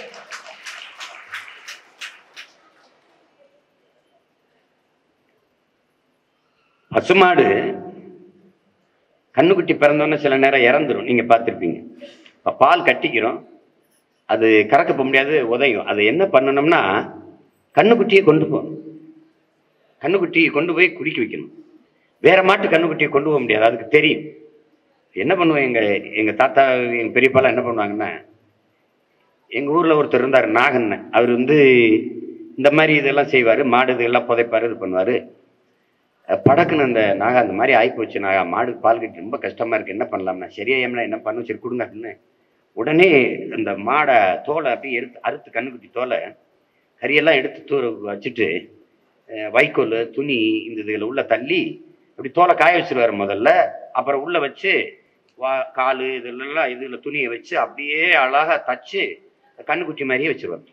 பசுமாடு கண்ணுக்குட்டி பிறந்தோன்னே சில நேரம் இறந்துரும் நீங்க பார்த்துருப்பீங்க இப்போ பால் கட்டிக்கிறோம் அது கறக்க போக முடியாது உதையும் அது என்ன பண்ணணும்னா கண்ணுக்குட்டியை கொண்டு போகணும் கண்ணுக்குட்டியை கொண்டு போய் குடிக்க வைக்கணும் வேற மாட்டு கண்ணுக்குட்டியை கொண்டு போக முடியாது அதுக்கு தெரியும் என்ன பண்ணுவோம் எங்க எங்க தாத்தா எங்க பெரியப்பாலாம் என்ன பண்ணுவாங்கன்னா எங்க ஊர்ல ஒருத்தர் இருந்தார் நாகன் அவர் வந்து இந்த மாதிரி இதெல்லாம் செய்வாரு மாடு இதெல்லாம் புதைப்பாரு இது பண்ணுவாரு அஹ் படக்குன்னு அந்த நாகா அந்த மாதிரி ஆயிப்போச்சு நாகா மாடு பால் கட்டி ரொம்ப கஷ்டமா இருக்கு என்ன பண்ணலாம்னா சரியா ஏம்னா என்ன பண்ணும் சரி கொடுங்க அப்படின்னு உடனே அந்த மாடை தோலை அப்படியே எடுத்து அறுத்து கண்ணுக்குட்டி தோலை கறியெல்லாம் எடுத்து தூர வச்சுட்டு அஹ் வைக்கோல் துணி இந்த இதுகளை உள்ள தள்ளி அப்படி தோலை காய வச்சிருவாரு முதல்ல அப்புறம் உள்ள வச்சு வா கால் இதெல்லாம் இதில் துணியை வச்சு அப்படியே அழகா தச்சு கண்ணுக்குட்டி மாதிரியே வச்சிருவாரு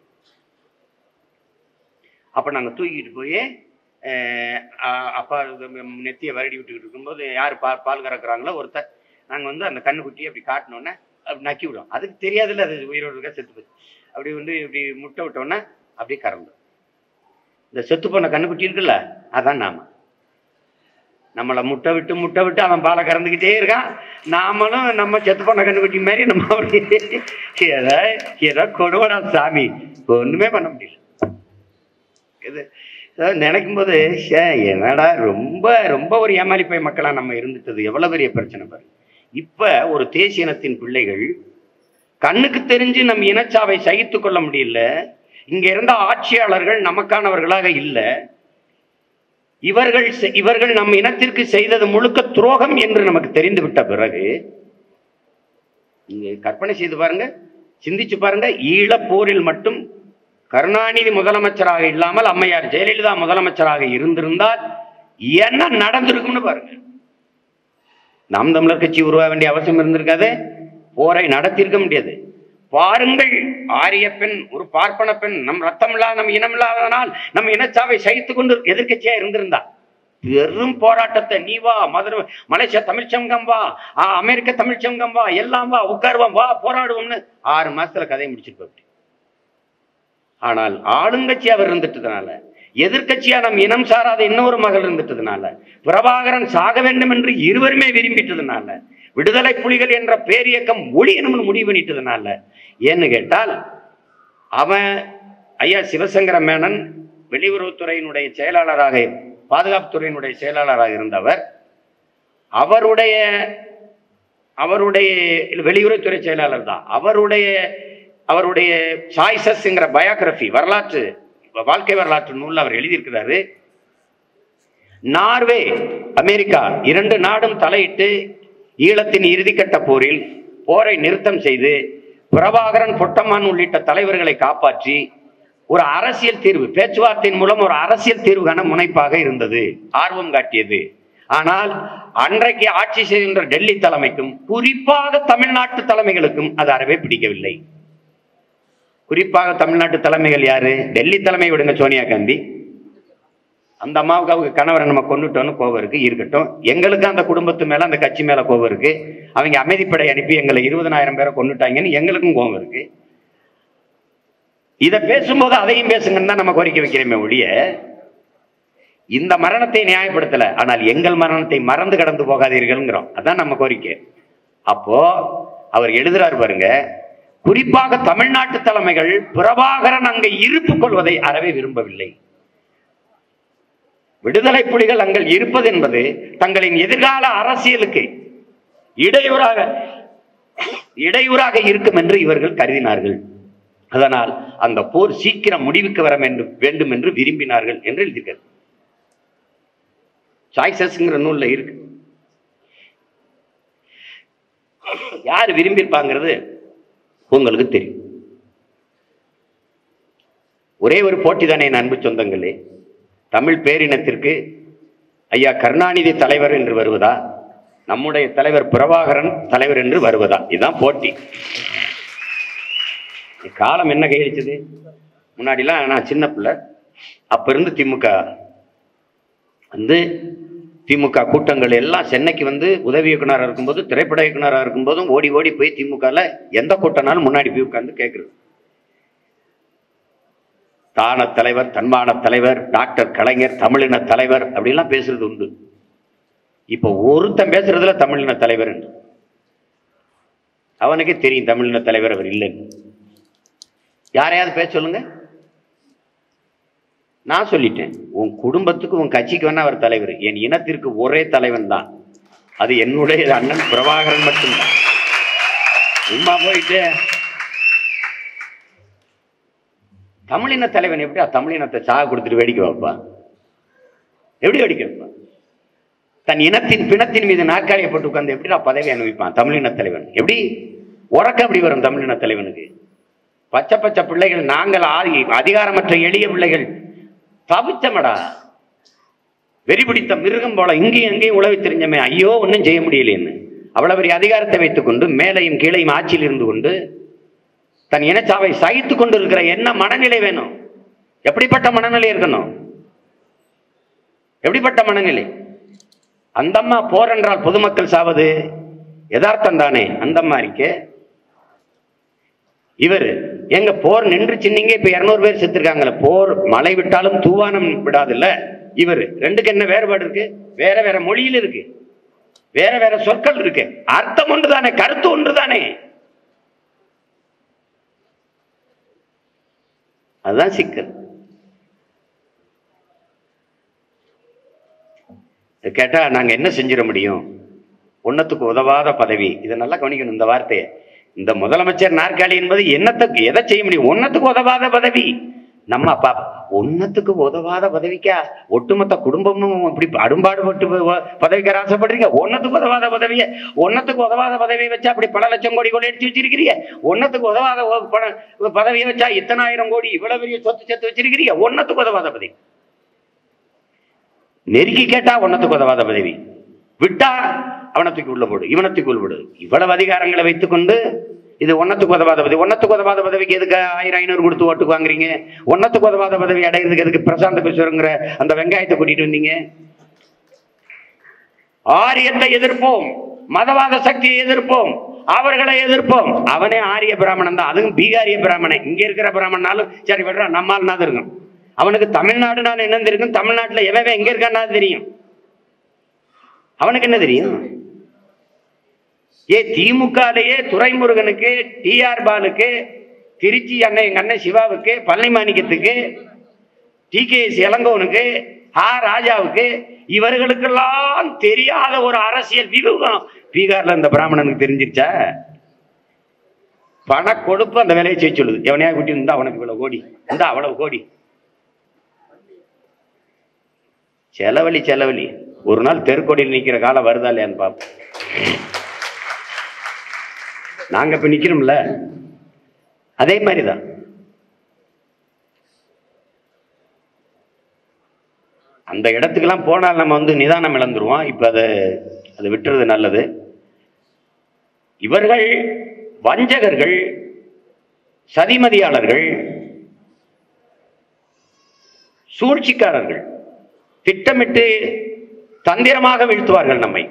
அப்போ நாங்கள் தூக்கிட்டு போய் அஹ் அ- அப்பா இது ம் நெத்தியை வருடி விட்டுக்கிட்டு இருக்கும்போது யார் பா பால் கறக்குறாங்களோ ஒருத்தர் நாங்கள் வந்து அந்த கண்ணுக்குட்டியை அப்படி காட்டினோன்னே அப்படி நக்கி விடுவோம் அதுக்கு தெரியாதுல்ல அது உயிரோடு இருக்கா செத்து போச்சு அப்படி வந்து இப்படி முட்டை விட்டோன்னே அப்படியே கறந்தோம் இந்த செத்து போன கண்ணுக்குட்டி இருக்குல்ல அதான் நாம நம்மளை முட்டை விட்டு முட்டை விட்டு அவன் பாலை கறந்துக்கிட்டே இருக்கான் நாமளும் நம்ம செத்து போன கண்ணுக்குட்டி மாதிரி நம்ம அப்படியே ஏதோ ஏதோ கொடுவடா சாமி ஒண்ணுமே பண்ண முடியல இது அதாவது நினைக்கும் போது ஷே என்னடா ரொம்ப ரொம்ப ஒரு ஏமாளி போய் மக்களா நம்ம இருந்துட்டது எவ்வளவு பெரிய பிரச்சனை பாரு இப்ப ஒரு தேசிய இனத்தின் பிள்ளைகள் கண்ணுக்கு தெரிஞ்சு நம் இனச்சாவை சகித்துக் கொள்ள முடியல இங்க இருந்த ஆட்சியாளர்கள் நமக்கானவர்களாக இல்லை இவர்கள் செ- இவர்கள் நம் இனத்திற்கு செய்தது முழுக்க துரோகம் என்று நமக்கு தெரிந்து விட்ட பிறகு நீங்க கற்பனை செய்து பாருங்க சிந்திச்சு பாருங்க ஈழப்போரில் மட்டும் கருணாநிதி முதலமைச்சராக இல்லாமல் அம்மையார் ஜெயலலிதா முதலமைச்சராக இருந்திருந்தால் என்ன நடந்திருக்கும்னு பாருங்க நாம் தமிழர் கட்சி உருவாக வேண்டிய அவசியம் இருந்திருக்காது போரை நடத்தியிருக்க முடியாது பாருங்கள் ஆரிய பெண் ஒரு பார்ப்பன பெண் நம் ரத்தம் இல்லாத நம் இனம் இல்லாததனால் நம் இனச்சாவை சகித்துக் கொண்டு எதிர்க்கட்சியா இருந்திருந்தா பெரும் போராட்டத்தை நீ வா மதுரை மலேசியா தமிழ்ச்சங்கம் வா ஆ, அமெரிக்க தமிழ்ச்சங்கம் வா எல்லாம் வா உட்காருவோம் வா போராடுவோம்னு ஆறு மாசத்துல கதையை முடிச்சிருப்ப ஆனால் ஆளுங்கட்சி அவர் இருந்துட்டதுனால எதிர்க்கட்சியா நம் இனம் சாராத இன்னொரு மகள் இருந்துட்டதுனால பிரபாகரன் சாக வேண்டும் என்று இருவருமே விரும்பிட்டதுனால விடுதலை புலிகள் என்ற பேரியக்கம் ஒளியணும்னு முடிவு பண்ணிட்டதுனால ஏன்னு கேட்டால் அவன் ஐயா சிவசங்கர மேனன் வெளியுறவுத்துறையினுடைய செயலாளராக பாதுகாப்புத்துறையினுடைய செயலாளராக இருந்தவர் அவருடைய அவருடைய இல்ல, வெளியுறவுத்துறை செயலாளர் தான் அவருடைய அவருடைய சாய்ஸஸ்ங்கிற பயோகிராஃபி வரலாற்று வாழ்க்கை வரலாற்று நூல்ல அவர் எழுதியிருக்கிறாரு நார்வே அமெரிக்கா இரண்டு நாடும் தலையிட்டு ஈழத்தின் இறுதிக்கட்ட போரில் போரை நிறுத்தம் செய்து பிரபாகரன் பொட்டம்மான் உள்ளிட்ட தலைவர்களை காப்பாற்றி ஒரு அரசியல் தீர்வு பேச்சுவார்த்தையின் மூலம் ஒரு அரசியல் தீர்வு காண முனைப்பாக இருந்தது ஆர்வம் காட்டியது ஆனால் அன்றைக்கு ஆட்சி செய்கின்ற டெல்லி தலைமைக்கும் குறிப்பாக தமிழ்நாட்டு தலைமைகளுக்கும் அது அறவே பிடிக்கவில்லை குறிப்பாக தமிழ்நாட்டு தலைமைகள் யாரு டெல்லி தலைமை விடுங்க சோனியா காந்தி அந்த அம்மாவுக்கு அவங்க கணவரை நம்ம கொண்டுட்டோன்னு கோபம் இருக்கு இருக்கட்டும் எங்களுக்கு அந்த குடும்பத்து மேல அந்த கட்சி மேல கோபம் இருக்கு அவங்க அமைதிப்படை அனுப்பி எங்களை இருபதனாயிரம் பேரை கொண்டுட்டாங்கன்னு எங்களுக்கும் கோபம் இருக்கு இத பேசும்போது அதையும் பேசுங்கன்னு தான் நம்ம கோரிக்கை வைக்கிறோமே ஒழிய இந்த மரணத்தை நியாயப்படுத்தல ஆனால் எங்கள் மரணத்தை மறந்து கடந்து போகாதீர்கள்ங்கிறோம் அதான் நம்ம கோரிக்கை அப்போ அவர் எழுதுறாரு பாருங்க குறிப்பாக தமிழ்நாட்டு தலைமைகள் பிரபாகரன் அங்கே இருப்பு கொள்வதை அறவே விரும்பவில்லை விடுதலை புலிகள் அங்கள் இருப்பது என்பது தங்களின் எதிர்கால அரசியலுக்கு இடையூறாக இடையூறாக இருக்கும் என்று இவர்கள் கருதினார்கள் அதனால் அந்த போர் சீக்கிரம் முடிவுக்கு வர வேண்டும் வேண்டும் என்று விரும்பினார்கள் என்று எழுதியிருக்காரு சாய்ஸஸ்ங்கிற நூல்ல இருக்கு யார் விரும்பியிருப்பாங்கிறது உங்களுக்கு தெரியும் ஒரே ஒரு போட்டி தானே என் அன்பு சொந்தங்களே தமிழ் பேரினத்திற்கு ஐயா கருணாநிதி தலைவர் என்று வருவதா நம்முடைய தலைவர் பிரபாகரன் தலைவர் என்று வருவதா இதுதான் போட்டி காலம் என்ன கையளிச்சது முன்னாடிலாம் நான் சின்ன பிள்ளை அப்ப இருந்து திமுக வந்து திமுக கூட்டங்கள் எல்லாம் சென்னைக்கு வந்து உதவி இயக்குனராக இருக்கும்போது திரைப்பட இயக்குனராக இருக்கும்போதும் ஓடி ஓடி போய் திமுகல எந்த கூட்டம்னாலும் முன்னாடி போய் உட்கார்ந்து கேட்குறது தான தலைவர் தன்மான தலைவர் டாக்டர் கலைஞர் தமிழின தலைவர் அப்படிலாம் பேசுறது உண்டு இப்போ ஒருத்தன் பேசுறதுல தமிழின தலைவர் என்று அவனுக்கே தெரியும் தமிழின தலைவர் அவர் இல்லைன்னு யாரையாவது பேச சொல்லுங்க நான் சொல்லிட்டேன் உன் குடும்பத்துக்கு உன் கட்சிக்கு வேணா அவர் தலைவர் என் இனத்திற்கு ஒரே தலைவன் தான் அது என்னுடைய அண்ணன் பிரபாகரன் மட்டும்தான் சும்மா போயிட்டு தமிழின தலைவன் எப்படி தமிழினத்தை சாக கொடுத்துட்டு வேடிக்கை வைப்பான் எப்படி வேடிக்கை வைப்பான் தன் இனத்தின் பிணத்தின் மீது நாற்காலியை போட்டு உட்கார்ந்து எப்படி பதவி அனுபவிப்பான் தமிழின தலைவன் எப்படி உறக்க எப்படி வரும் தமிழின தலைவனுக்கு பச்சை பச்சை பிள்ளைகள் நாங்கள் ஆதி அதிகாரமற்ற எளிய பிள்ளைகள் தவிச்சமடா வெறி பிடித்த மிருகம் போல இங்கேயும் எங்கேயும் உழவி தெரிஞ்சமே ஐயோ ஒன்றும் செய்ய முடியலைன்னு அவ்வளவு பெரிய அதிகாரத்தை வைத்துக்கொண்டு மேலையும் கீழையும் ஆட்சியில் இருந்து கொண்டு தன் இனச்சாவை சகித்து கொண்டு இருக்கிற என்ன மனநிலை வேணும் எப்படிப்பட்ட மனநிலை இருக்கணும் எப்படிப்பட்ட மனநிலை அந்தம்மா போர் என்றால் பொதுமக்கள் சாவது யதார்த்தம் தானே அந்தம்மா இருக்கே இவர் எங்க போர் நின்று சின்னீங்க இப்ப இருநூறு பேர் செத்துருக்காங்கல்ல போர் மழை விட்டாலும் தூவானம் விடாதுல்ல இவர் ரெண்டுக்கு என்ன வேறுபாடு இருக்கு வேற வேற மொழியில் இருக்கு வேற வேற சொற்கள் இருக்கு அர்த்தம் ஒன்று தானே கருத்து ஒன்று தானே அதுதான் சிக்கல் கேட்டா நாங்க என்ன செஞ்சிட முடியும் ஒன்னத்துக்கு உதவாத பதவி இதை நல்லா கவனிக்கணும் இந்த வார்த்தையை இந்த முதலமைச்சர் நாற்காலி என்பது என்னத்துக்கு எதை செய்ய முடியும் ஒன்னத்துக்கு உதவாத பதவி நம்ம அப்பா ஒன்னத்துக்கு உதவாத பதவிக்கா ஒட்டுமொத்த குடும்பமும் இப்படி அடும்பாடுபட்டு ப- பதவிக்கு ஆசைப்படுறீங்க ஒன்னத்துக்கு உதவாத பதவியை ஒன்னத்துக்கு உதவாத பதவியை வச்சா அப்படி பல லட்சம் கோடி கோடி எடுத்து வச்சிருக்கிறீங்க ஒன்னத்துக்கு உதவாத ஒ- பண- பதவியை வச்சா இத்தனாயிரம் கோடி இவ்வளவு பெரிய சொத்து சேர்த்து வச்சிருக்கிறீங்க ஒன்னத்துக்கு உதவாத பதவி நெருக்கி கேட்டா ஒன்னத்துக்கு உதவாத பதவி விட்டா அவனத்துக்கு உள்ள போடு இவனத்துக்கு உள்ள போடு இவ்வளவு அதிகாரங்களை வைத்துக்கொண்டு இது ஒன்னத்துக்கு உதவாத பதவி ஒன்னத்துக்கு உதவாத பதவிக்கு எதுக்கு ஆயிரம் ஐநூறு கொடுத்து ஓட்டுக்கு வாங்குறீங்க ஒன்னத்துக்கு உதவாத பதவி அடையிறதுக்கு எதுக்கு பிரசாந்த கிஷோருங்கிற அந்த வெங்காயத்தை கூட்டிட்டு வந்தீங்க ஆரியத்தை எதிர்ப்போம் மதவாத சக்தியை எதிர்ப்போம் அவர்களை எதிர்ப்போம் அவனே ஆரிய பிராமணன் தான் அதுவும் பீகாரிய பிராமணன் இங்க இருக்கிற பிராமணனாலும் சரி விடுறா நம்மால்னாது இருக்கும் அவனுக்கு தமிழ்நாடுனால என்னன்னு தெரியும் தமிழ்நாட்டுல எவன் எங்க இருக்கான்னா தெரியும் அவனுக்கு என்ன தெரியும் ஏ திமுகலையே துரைமுருகனுக்கு டிஆர் பாலுக்கு திருச்சி அண்ணன் எங்க அண்ணன் சிவாவுக்கு பழனி மாணிக்கத்துக்கு டி கே எஸ் இளங்கோவனுக்கு ஆ ராஜாவுக்கு இவர்களுக்கெல்லாம் தெரியாத ஒரு அரசியல் வியூகம் பீகார்ல இந்த பிராமணனுக்கு தெரிஞ்சிருச்சா பண கொடுப்பு அந்த வேலையை செய்ய சொல்லுது எவனையா கூட்டி இருந்தா அவனுக்கு இவ்வளவு கோடி இருந்தா அவ்வளவு கோடி செலவழி செலவழி ஒரு நாள் தெருக்கோடியில் நிக்கிற காலம் வருதா இல்லையான்னு பார்ப்போம் நாங்க இப்ப நிக்கிறோம்ல அதே மாதிரிதான் அந்த இடத்துக்கெல்லாம் போனால் நம்ம வந்து நிதானம் இழந்துருவோம் இப்ப அதை அதை விட்டுறது நல்லது இவர்கள் வஞ்சகர்கள் சதிமதியாளர்கள் சூழ்ச்சிக்காரர்கள் திட்டமிட்டு தந்திரமாக வீழ்த்துவார்கள் நம்மை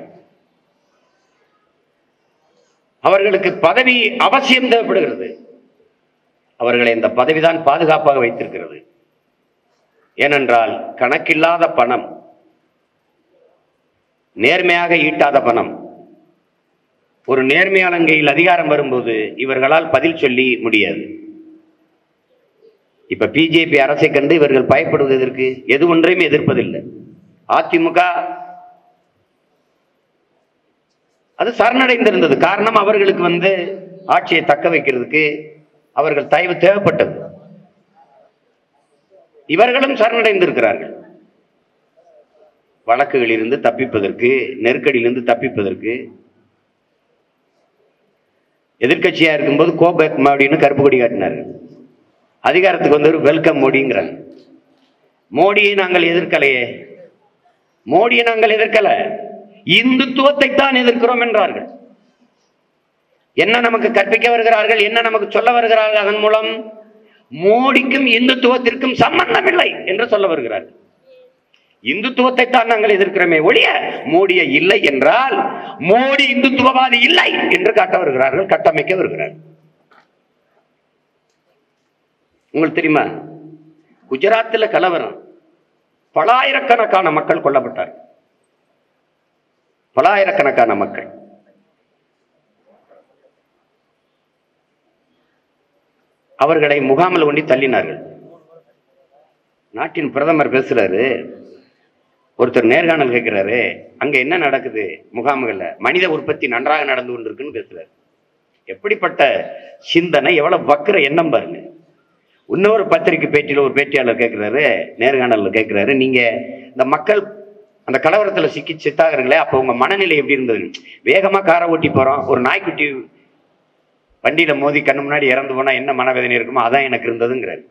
அவர்களுக்கு பதவி அவசியம் தேவைப்படுகிறது அவர்களை இந்த பதவிதான் பாதுகாப்பாக வைத்திருக்கிறது ஏனென்றால் கணக்கில்லாத பணம் நேர்மையாக ஈட்டாத பணம் ஒரு நேர்மையாளன் கையில் அதிகாரம் வரும்போது இவர்களால் பதில் சொல்லி முடியாது இப்ப பிஜேபி அரசை கண்டு இவர்கள் பயப்படுவதற்கு எது ஒன்றையும் எதிர்ப்பதில்லை அதிமுக அது சரணடைந்திருந்தது காரணம் அவர்களுக்கு வந்து ஆட்சியை தக்க வைக்கிறதுக்கு அவர்கள் தயவு தேவைப்பட்டது இவர்களும் சரணடைந்திருக்கிறார்கள் வழக்குகளிலிருந்து தப்பிப்பதற்கு நெருக்கடியிலிருந்து தப்பிப்பதற்கு எதிர்க்கட்சியா இருக்கும்போது கோபேக் அப்படின்னு கருப்பு கொடி காட்டினார்கள் அதிகாரத்துக்கு வந்து வெல்கம் மோடிங்கிறாங்க மோடியை நாங்கள் எதிர்க்கலையே மோடியை நாங்கள் எதிர்க்கல இந்துத்துவத்தை தான் எதிர்க்கிறோம் என்றார்கள் என்ன நமக்கு கற்பிக்க வருகிறார்கள் என்ன நமக்கு சொல்ல வருகிறார்கள் அதன் மூலம் மோடிக்கும் இந்துத்துவத்திற்கும் சம்பந்தமில்லை என்று சொல்ல வருகிறார்கள் இந்துத்துவத்தை தான் நாங்கள் எதிர்க்கிறோமே ஒழிய மோடியை இல்லை என்றால் மோடி இந்துத்துவவாதி இல்லை என்று காட்ட வருகிறார்கள் கட்டமைக்க வருகிறார்கள் உங்களுக்கு தெரியுமா குஜராத்தில் கலவரம் பலாயிரக்கணக்கான மக்கள் கொல்லப்பட்டார்கள் பலாயிரக்கணக்கான மக்கள் அவர்களை முகாமில் கொண்டு தள்ளினார்கள் நாட்டின் பிரதமர் பேசுறாரு ஒருத்தர் நேர்காணல் கேட்கிறாரு அங்க என்ன நடக்குது முகாம்கள்ல மனித உற்பத்தி நன்றாக நடந்து கொண்டிருக்குன்னு பேசுறாரு எப்படிப்பட்ட சிந்தனை எவ்வளவு வக்கிர எண்ணம் பாருங்க இன்னொரு பத்திரிக்கை பேட்டியில ஒரு பேட்டியாளர் கேட்கிறாரு நேர்காணல்ல கேட்கிறாரு நீங்க இந்த மக்கள் அந்த கலவரத்துல சிக்கி சித்தாகிறீங்களே அப்ப உங்க மனநிலை எப்படி இருந்தது வேகமா காரை ஓட்டி போறோம் ஒரு நாய்க்குட்டி வண்டியில மோதி கண்ணு முன்னாடி இறந்து போனா என்ன மனவேதனை இருக்குமோ அதான் எனக்கு இருந்ததுங்கிறாரு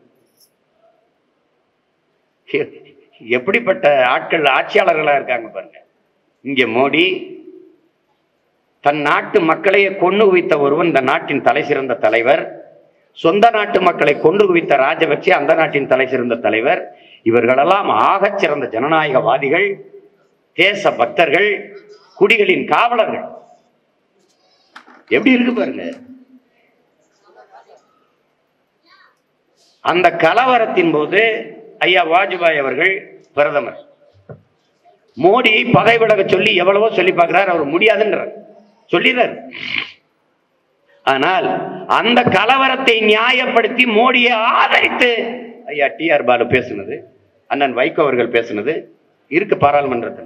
எப்படிப்பட்ட ஆட்கள் ஆட்சியாளர்களா இருக்காங்க பாருங்க இங்க மோடி தன் நாட்டு மக்களையே கொண்டு குவித்த ஒருவன் இந்த நாட்டின் தலை சிறந்த தலைவர் சொந்த நாட்டு மக்களை கொண்டு குவித்த ராஜபக்சே அந்த நாட்டின் தலை சிறந்த தலைவர் இவர்களெல்லாம் ஆகச் சிறந்த ஜனநாயகவாதிகள் தேச பக்தர்கள் குடிகளின் காவலர்கள் எப்படி இருக்கு பாருங்க அந்த கலவரத்தின் போது ஐயா வாஜ்பாய் அவர்கள் பிரதமர் மோடியை பதவி விலக சொல்லி எவ்வளவோ சொல்லி பார்க்கிறார் அவர் முடியாதுன்றார் சொல்லிடுறார் ஆனால் அந்த கலவரத்தை நியாயப்படுத்தி மோடியை ஆதரித்து ஐயா டி ஆர் பாலு பேசுனது அண்ணன் வைகோ அவர்கள் பேசுனது இருக்கு பாராளுமன்றத்தில்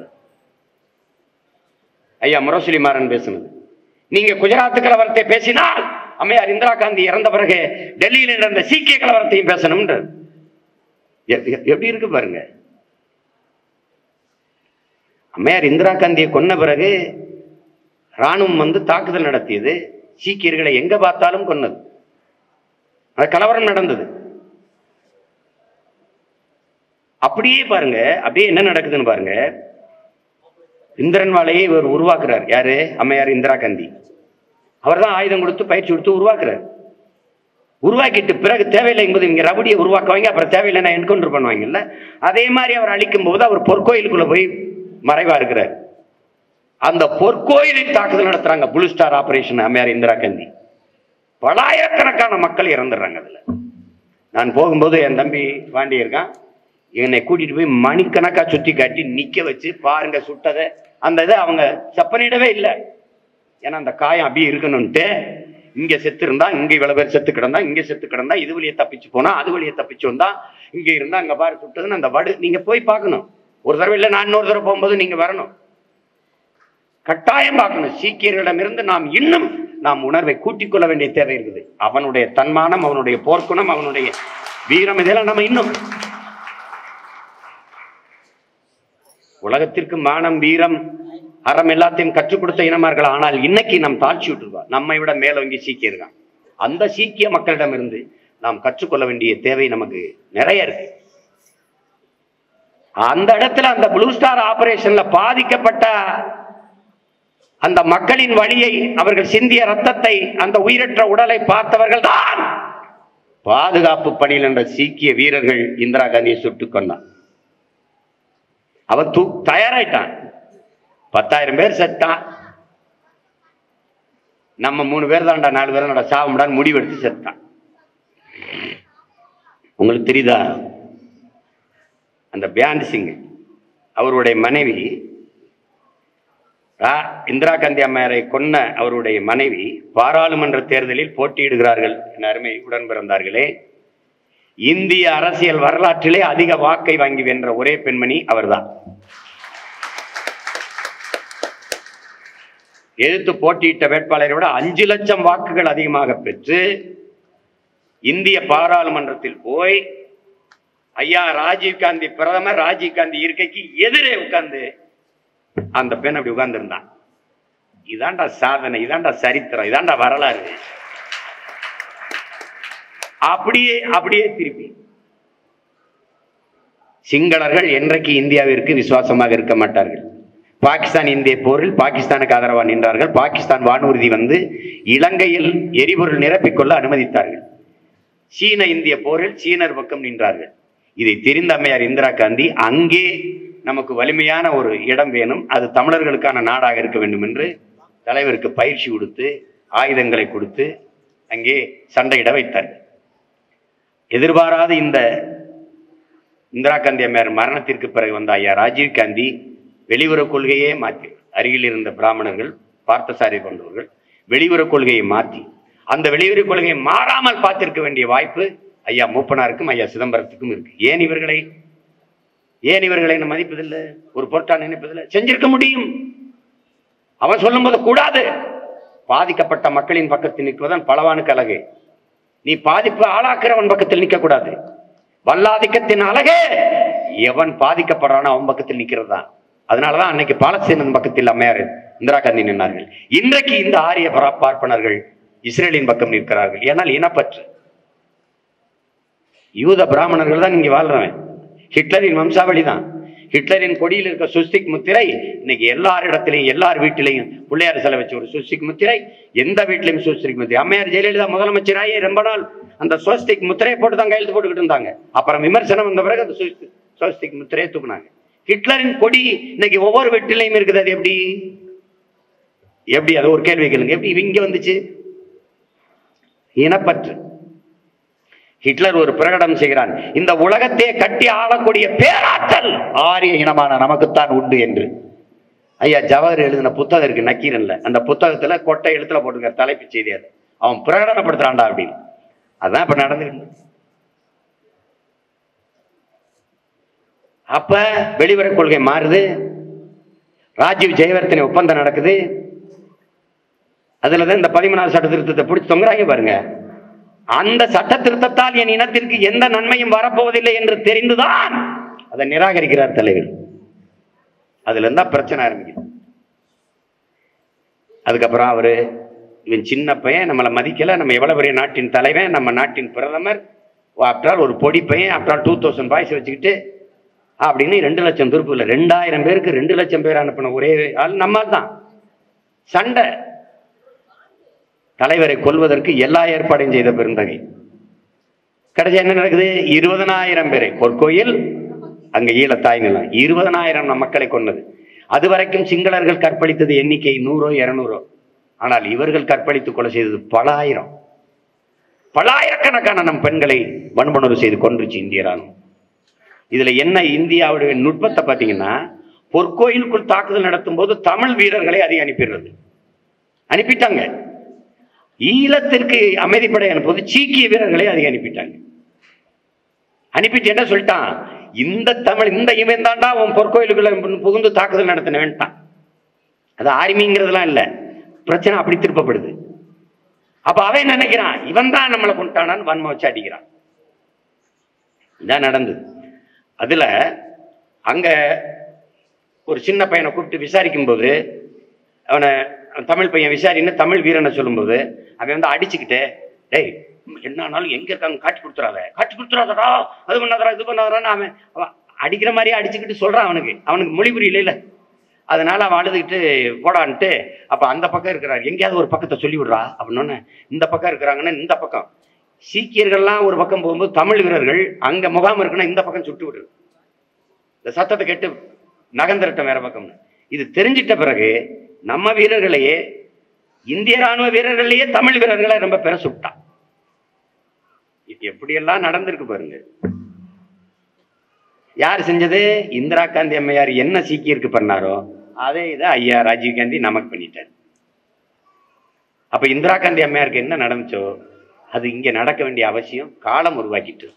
ஐயா முரசொலி மாறன் பேசுனது நீங்க குஜராத் கலவரத்தை பேசினால் அம்மையார் இந்திரா காந்தி இறந்த பிறகு டெல்லியில் நடந்த சீக்கிய கலவரத்தையும் பேசணும்ன்றார் எ- எ- எப்படி இருக்கு பாருங்க அம்மையார் இந்திரா காந்தியை கொன்ன பிறகு ராணுவம் வந்து தாக்குதல் நடத்தியது சீக்கியர்களை எங்க பார்த்தாலும் கொன்னது அது கலவரம் நடந்தது அப்படியே பாருங்க அப்படியே என்ன நடக்குதுன்னு பாருங்க இந்திரன்வாலையை இவர் உருவாக்குறார் யாரு அம்மையார் இந்திரா காந்தி அவர் தான் ஆயுதம் கொடுத்து பயிற்சி கொடுத்து உருவாக்குறார் உருவாக்கிட்டு பிறகு தேவையில்லை என்பது இங்க ரபடியை உருவாக்குவாங்க அப்புறம் தேவையில்லைன்னா என்கவுண்டர் பண்ணுவாங்கல்ல அதே மாதிரி அவர் அழிக்கும் போது அவர் பொற்கோயிலுக்குள்ள போய் மறைவா இருக்கிறார் அந்த பொற்கோயிலில் தாக்குதல் நடத்துறாங்க புளு ஸ்டார் ஆபரேஷன் அம்மையார் இந்திரா காந்தி பலாயிரக்கணக்கான மக்கள் இறந்துடுறாங்க அதுல நான் போகும்போது என் தம்பி பாண்டி இருக்கான் என்னை கூட்டிட்டு போய் மணிக்கணக்கா சுத்தி காட்டி நிக்க வச்சு பாருங்க சுட்டதை அந்த இதை அவங்க செப்பனிடவே இல்லை ஏன்னா அந்த காயம் அப்படியே இருக்கணும்ட்டு இங்க செத்து இருந்தா இங்க இவ்வளவு பேர் செத்து கிடந்தா இங்க செத்து கிடந்தா இது வழியே தப்பிச்சு போனா அது வழியே தப்பிச்சு வந்தா இங்க இருந்தா அங்க பாரு சுட்டதுன்னு அந்த வடு நீங்க போய் பார்க்கணும் ஒரு தடவை இல்லை நான் இன்னொரு தடவை போகும்போது நீங்க வரணும் கட்டாயம் பார்க்கணும் சீக்கியர்களிடமிருந்து நாம் இன்னும் நாம் உணர்வை கூட்டிக் கொள்ள வேண்டிய தேவை இருக்குது அவனுடைய தன்மானம் அவனுடைய போர்க்குணம் அவனுடைய வீரம் இதெல்லாம் நம்ம இன்னும் உலகத்திற்கு மானம் வீரம் அறம் எல்லாத்தையும் கற்றுக் கொடுத்த இனமா இருக்கலாம் ஆனால் இன்னைக்கு நாம் தாழ்ச்சி விட்டுருக்கோம் நம்மை விட மேலோங்கி சீக்கிய இருக்கான் அந்த சீக்கிய மக்களிடமிருந்து நாம் கற்றுக்கொள்ள வேண்டிய தேவை நமக்கு நிறைய இருக்கு அந்த இடத்துல அந்த ப்ளூ ஸ்டார் ஆபரேஷன்ல பாதிக்கப்பட்ட அந்த மக்களின் வழியை அவர்கள் சிந்திய ரத்தத்தை அந்த உயிரற்ற உடலை பார்த்தவர்கள் தான் பாதுகாப்பு பணியில் என்ற சீக்கிய வீரர்கள் இந்திரா காந்தியை சுட்டுக் கொண்டான் அவன் தூ தயாராயிட்டான் பத்தாயிரம் பேர் செத்தான் நம்ம மூணு பேர் தான்டா நாலு பேர் தான்டா சாவமுடான்னு முடிவெடுத்து செத்தான் உங்களுக்கு தெரியுதா அந்த பியாந்த் சிங் அவருடைய மனைவி ரா- இந்திரா காந்தி அம்மையாரை கொன்ன அவருடைய மனைவி பாராளுமன்ற தேர்தலில் போட்டியிடுகிறார்கள் என் அருமை உடன் பிறந்தார்களே இந்திய அரசியல் வரலாற்றிலே அதிக வாக்கை வாங்கி வென்ற ஒரே பெண்மணி அவர்தான் எதிர்த்து போட்டியிட்ட வேட்பாளரை விட அஞ்சு லட்சம் வாக்குகள் அதிகமாக பெற்று இந்திய பாராளுமன்றத்தில் போய் ஐயா ராஜீவ் காந்தி பிரதமர் ராஜீவ் காந்தி இருக்கைக்கு எதிரே உட்கார்ந்து அந்த பெண் அப்படி உட்கார்ந்திருந்தான் இதாண்டா சாதனை இதாண்டா சரித்திரம் இதாண்டா வரலாறு அப்படியே அப்படியே திருப்பி சிங்களர்கள் என்றைக்கு இந்தியாவிற்கு விசுவாசமாக இருக்க மாட்டார்கள் பாகிஸ்தான் இந்திய போரில் பாகிஸ்தானுக்கு ஆதரவாக நின்றார்கள் பாகிஸ்தான் வானூர்தி வந்து இலங்கையில் எரிபொருள் நிரப்பிக்கொள்ள அனுமதித்தார்கள் சீன இந்திய போரில் சீனர் பக்கம் நின்றார்கள் இதை தெரிந்த அம்மையார் இந்திரா காந்தி அங்கே நமக்கு வலிமையான ஒரு இடம் வேணும் அது தமிழர்களுக்கான நாடாக இருக்க வேண்டும் என்று தலைவருக்கு பயிற்சி கொடுத்து ஆயுதங்களை கொடுத்து அங்கே சண்டையிட வைத்தார் எதிர்பாராத இந்த இந்திரா காந்தி அம்மையார் மரணத்திற்கு பிறகு வந்த ஐயா ராஜீவ் காந்தி வெளியுறவு கொள்கையே மாற்றி அருகில் இருந்த பிராமணர்கள் பார்த்தசாரி போன்றவர்கள் வெளியுறவு கொள்கையை மாற்றி அந்த வெளியுறவு கொள்கையை மாறாமல் பார்த்திருக்க வேண்டிய வாய்ப்பு ஐயா மூப்பனாருக்கும் ஐயா சிதம்பரத்துக்கும் இருக்கு ஏன் இவர்களை ஏன் இவர்களை என்ன மதிப்பதில்லை ஒரு பொருட்டா நினைப்பதில்லை செஞ்சிருக்க முடியும் அவன் சொல்லும்போது கூடாது பாதிக்கப்பட்ட மக்களின் பக்கத்தில் நிற்குவதன் பலவானுக்கு அழகு நீ பாதிப்பு ஆளாக்குறவன் பக்கத்தில் நிற்க கூடாது வல்லாதிக்கத்தின் அழகே எவன் பாதிக்கப்படுறானோ அவன் பக்கத்தில் நிற்கிறது தான் அதனாலதான் அன்னைக்கு பாலஸ்தீனன் பக்கத்தில் அம்மையார் இந்திரா காந்தி நின்றார்கள் இன்றைக்கு இந்த ஆரிய பரா- பார்ப்பனர்கள் இஸ்ரேலின் பக்கம் நிற்கிறார்கள் ஏனால் இனப்பற்று யூத பிராமணர்கள் தான் இங்க வாழ்றவன் ஹிட்லரின் வம்சாவளி தான் ஹிட்லரின் கொடியில் இருக்க சுஸ்திக் முத்திரை இன்னைக்கு எல்லார் இடத்திலையும் எல்லார் வீட்டிலையும் பிள்ளையார் சிலை வச்ச ஒரு சுஸ்திக் முத்திரை எந்த வீட்டிலையும் சுஸ்திக் முத்திரை அம்மையார் ஜெயலலிதா முதலமைச்சராயே ரொம்ப நாள் அந்த சுவஸ்திக் முத்திரையை போட்டு தான் கையெழுத்து போட்டுக்கிட்டு இருந்தாங்க அப்புறம் விமர்சனம் வந்த பிறகு அந்த சுஸ்தி- சுவஸ்திக் முத்திரையை தூக்குனாங்க ஹிட்லரின் கொடி இன்னைக்கு ஒவ்வொரு வீட்டிலையும் இருக்குது அது எப்படி எப்படி அது ஒரு கேள்வி கேளுங்க எப்படி இங்க வந்துச்சு இனப்பற்று ஹிட்லர் ஒரு பிரகடனம் செய்கிறான் இந்த உலகத்தையே கட்டி ஆளக்கூடிய பேராற்றல் ஆரிய இனமான நமக்குத்தான் உண்டு என்று ஐயா ஜவஹர் எழுதின புத்தகம் இருக்கு நக்கீரன்ல அந்த புத்தகத்துல கொட்டை எழுத்துல போட்டுங்க தலைப்புச் செய்தி அது அவன் பிரகடனப்படுத்துறான்டா அப்படின்னு அதான் இப்ப நடந்துக்கிட்டு இருக்கு. அப்ப வெளியுறவு கொள்கை மாறுது ராஜீவ் ஜெயவர்த்தனை ஒப்பந்தம் நடக்குது அதுலதான் இந்த பதிமூணாவது சட்ட திருத்தத்தை பிடிச்சி தொங்குறாங்க பாருங்க அந்த சட்ட திருத்தத்தால் என் இனத்திற்கு எந்த நன்மையும் வரப்போவதில்லை என்று தெரிந்துதான் அதை நிராகரிக்கிறார் தலைவர் அதுல இருந்தா பிரச்சனை ஆரம்பிக்குது அதுக்கப்புறம் அவரு இவன் சின்ன பையன் நம்மளை மதிக்கல நம்ம எவ்வளவு பெரிய நாட்டின் தலைவன் நம்ம நாட்டின் பிரதமர் ஆஃப்டர் ஒரு பொடி பையன் ஆஃப்டர் டூ தௌசண்ட் பாய்ஸ் வச்சுக்கிட்டு அப்படின்னு ரெண்டு லட்சம் துருப்பு இல்லை ரெண்டாயிரம் பேருக்கு ரெண்டு லட்சம் பேர் அனுப்பின ஒரே ஆள் நம்ம தான் சண்டை தலைவரை கொல்வதற்கு எல்லா ஏற்பாடையும் செய்த பெருந்தகை கடைசி என்ன நடக்குது இருபதனாயிரம் பேரை பொற்கோயில் அங்க ஈழத்தாய் நிலம் இருபதனாயிரம் நம் மக்களை கொன்னது அது வரைக்கும் சிங்களர்கள் கற்பழித்தது எண்ணிக்கை நூறோ இருநூறோ ஆனால் இவர்கள் கற்பழித்து கொலை செய்தது பல ஆயிரம் பல ஆயிரக்கணக்கான நம் பெண்களை வன்புணர்வு செய்து கொன்றுச்சு இந்திய ராணுவம் இதுல என்ன இந்தியாவுடைய நுட்பத்தை பார்த்தீங்கன்னா பொற்கோயிலுக்குள் தாக்குதல் நடத்தும் போது தமிழ் வீரர்களை அதிகம் அனுப்பிடுறது அனுப்பிட்டாங்க ஈழத்திற்கு அமைதிப்படை அனுப்புவது சீக்கிய வீரர்களை அதிகம் அனுப்பிட்டாங்க அனுப்பிட்டு என்ன சொல்லிட்டான் இந்த தமிழ் இந்த இவன் தாண்டா உன் பொற்கோயிலுக்குள்ள புகுந்து தாக்குதல் நடத்தின வேண்டாம் அது ஆர்மிங்கிறதுலாம் இல்ல பிரச்சனை அப்படி திருப்பப்படுது அப்ப அவன் நினைக்கிறான் இவன் தான் நம்மளை கொண்டானான்னு வன்ம வச்சு அடிக்கிறான் இதான் நடந்தது அதுல அங்க ஒரு சின்ன பையனை கூப்பிட்டு விசாரிக்கும் போது அவனை அவன் தமிழ் பையன் விசாரின்னு தமிழ் வீரனை சொல்லும்போது அவன் வந்து அடிச்சுக்கிட்டு டேய் என்னானாலும் எங்க இருக்காங்க காட்டி கொடுத்துறாத காட்டி கொடுத்துறாதடா அது பண்ணாதடா இது பண்ணாதடான்னு அவன் அவன் அடிக்கிற மாதிரியே அடிச்சுக்கிட்டு சொல்றான் அவனுக்கு அவனுக்கு மொழி புரியல இல்ல அதனால அவன் அழுதுகிட்டு போடான்ட்டு அப்ப அந்த பக்கம் இருக்கிறார் எங்கேயாவது ஒரு பக்கத்தை சொல்லி விடுறா அப்படின்னு இந்த பக்கம் இருக்கிறாங்கன்னா இந்த பக்கம் சீக்கியர்கள்லாம் ஒரு பக்கம் போகும்போது தமிழ் வீரர்கள் அங்க முகாம் இருக்குன்னா இந்த பக்கம் சுட்டு விடுறது இந்த சத்தத்தை கேட்டு நகர்ந்துரட்டும் வேற பக்கம் இது தெரிஞ்சிட்ட பிறகு நம்ம வீரர்களையே இந்திய ராணுவ வீரர்களையே தமிழ் வீரர்களை ரொம்ப பெற சுட்டான் இது எப்படியெல்லாம் நடந்திருக்கு பாருங்க யார் செஞ்சது இந்திரா காந்தி அம்மையார் என்ன சீக்கியருக்கு பண்ணாரோ அதே இதை ஐயா ராஜீவ் காந்தி நமக்கு பண்ணிட்டார் அப்ப இந்திரா காந்தி அம்மையாருக்கு என்ன நடந்துச்சோ அது இங்க நடக்க வேண்டிய அவசியம் காலம் உருவாக்கிட்டு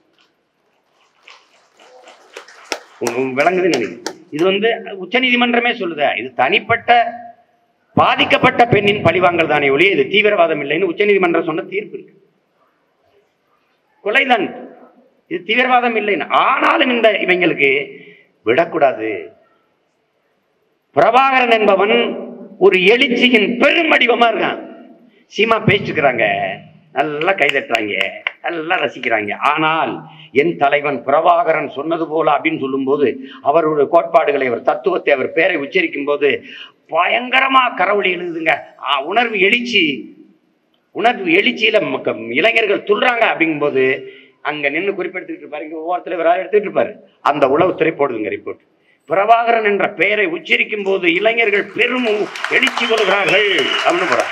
உங்களுக்கு விளங்குதுன்னு நினைக்கிறேன் இது வந்து உச்சநீதிமன்றமே சொல்லுத இது தனிப்பட்ட பாதிக்கப்பட்ட பெண்ணின் பழிவாங்கல் தானே ஒழிய இது தீவிரவாதம் இல்லைன்னு உச்சநீதிமன்றம் சொன்ன தீர்ப்பு இருக்கு கொலைதான் இது தீவிரவாதம் இல்லைன்னு ஆனாலும் இந்த இவங்களுக்கு விடக்கூடாது பிரபாகரன் என்பவன் ஒரு எழுச்சியின் பெரும் வடிவமா இருக்கான் சீமா பேசிட்டு இருக்கிறாங்க நல்லா கைதட்டுறாங்க நல்லா ரசிக்கிறாங்க ஆனால் என் தலைவன் பிரபாகரன் சொன்னது போல அப்படின்னு சொல்லும்போது அவருடைய கோட்பாடுகளை அவர் தத்துவத்தை அவர் பேரை உச்சரிக்கும் போது பயங்கரமா கரவொலி எழுதுங்க ஆ, உணர்வு எழுச்சி உணர்வு எழுச்சியில மக்க- இளைஞர்கள் துள்றாங்க அப்படிங்கும்போது அங்க நின்று குறிப்பெடுத்துக்கிட்டு இருப்பாரு இங்க ஒவ்வொருத்தர் இவராக எடுத்துக்கிட்டு இருப்பாரு அந்த உளவுத்துறை போடுதுங்க ரிப்போர்ட் பிரபாகரன் என்ற பெயரை உச்சரிக்கும் போது இளைஞர்கள் பெரும் எழுச்சி கொள்கிறார்கள் அப்படின்னு போறாங்க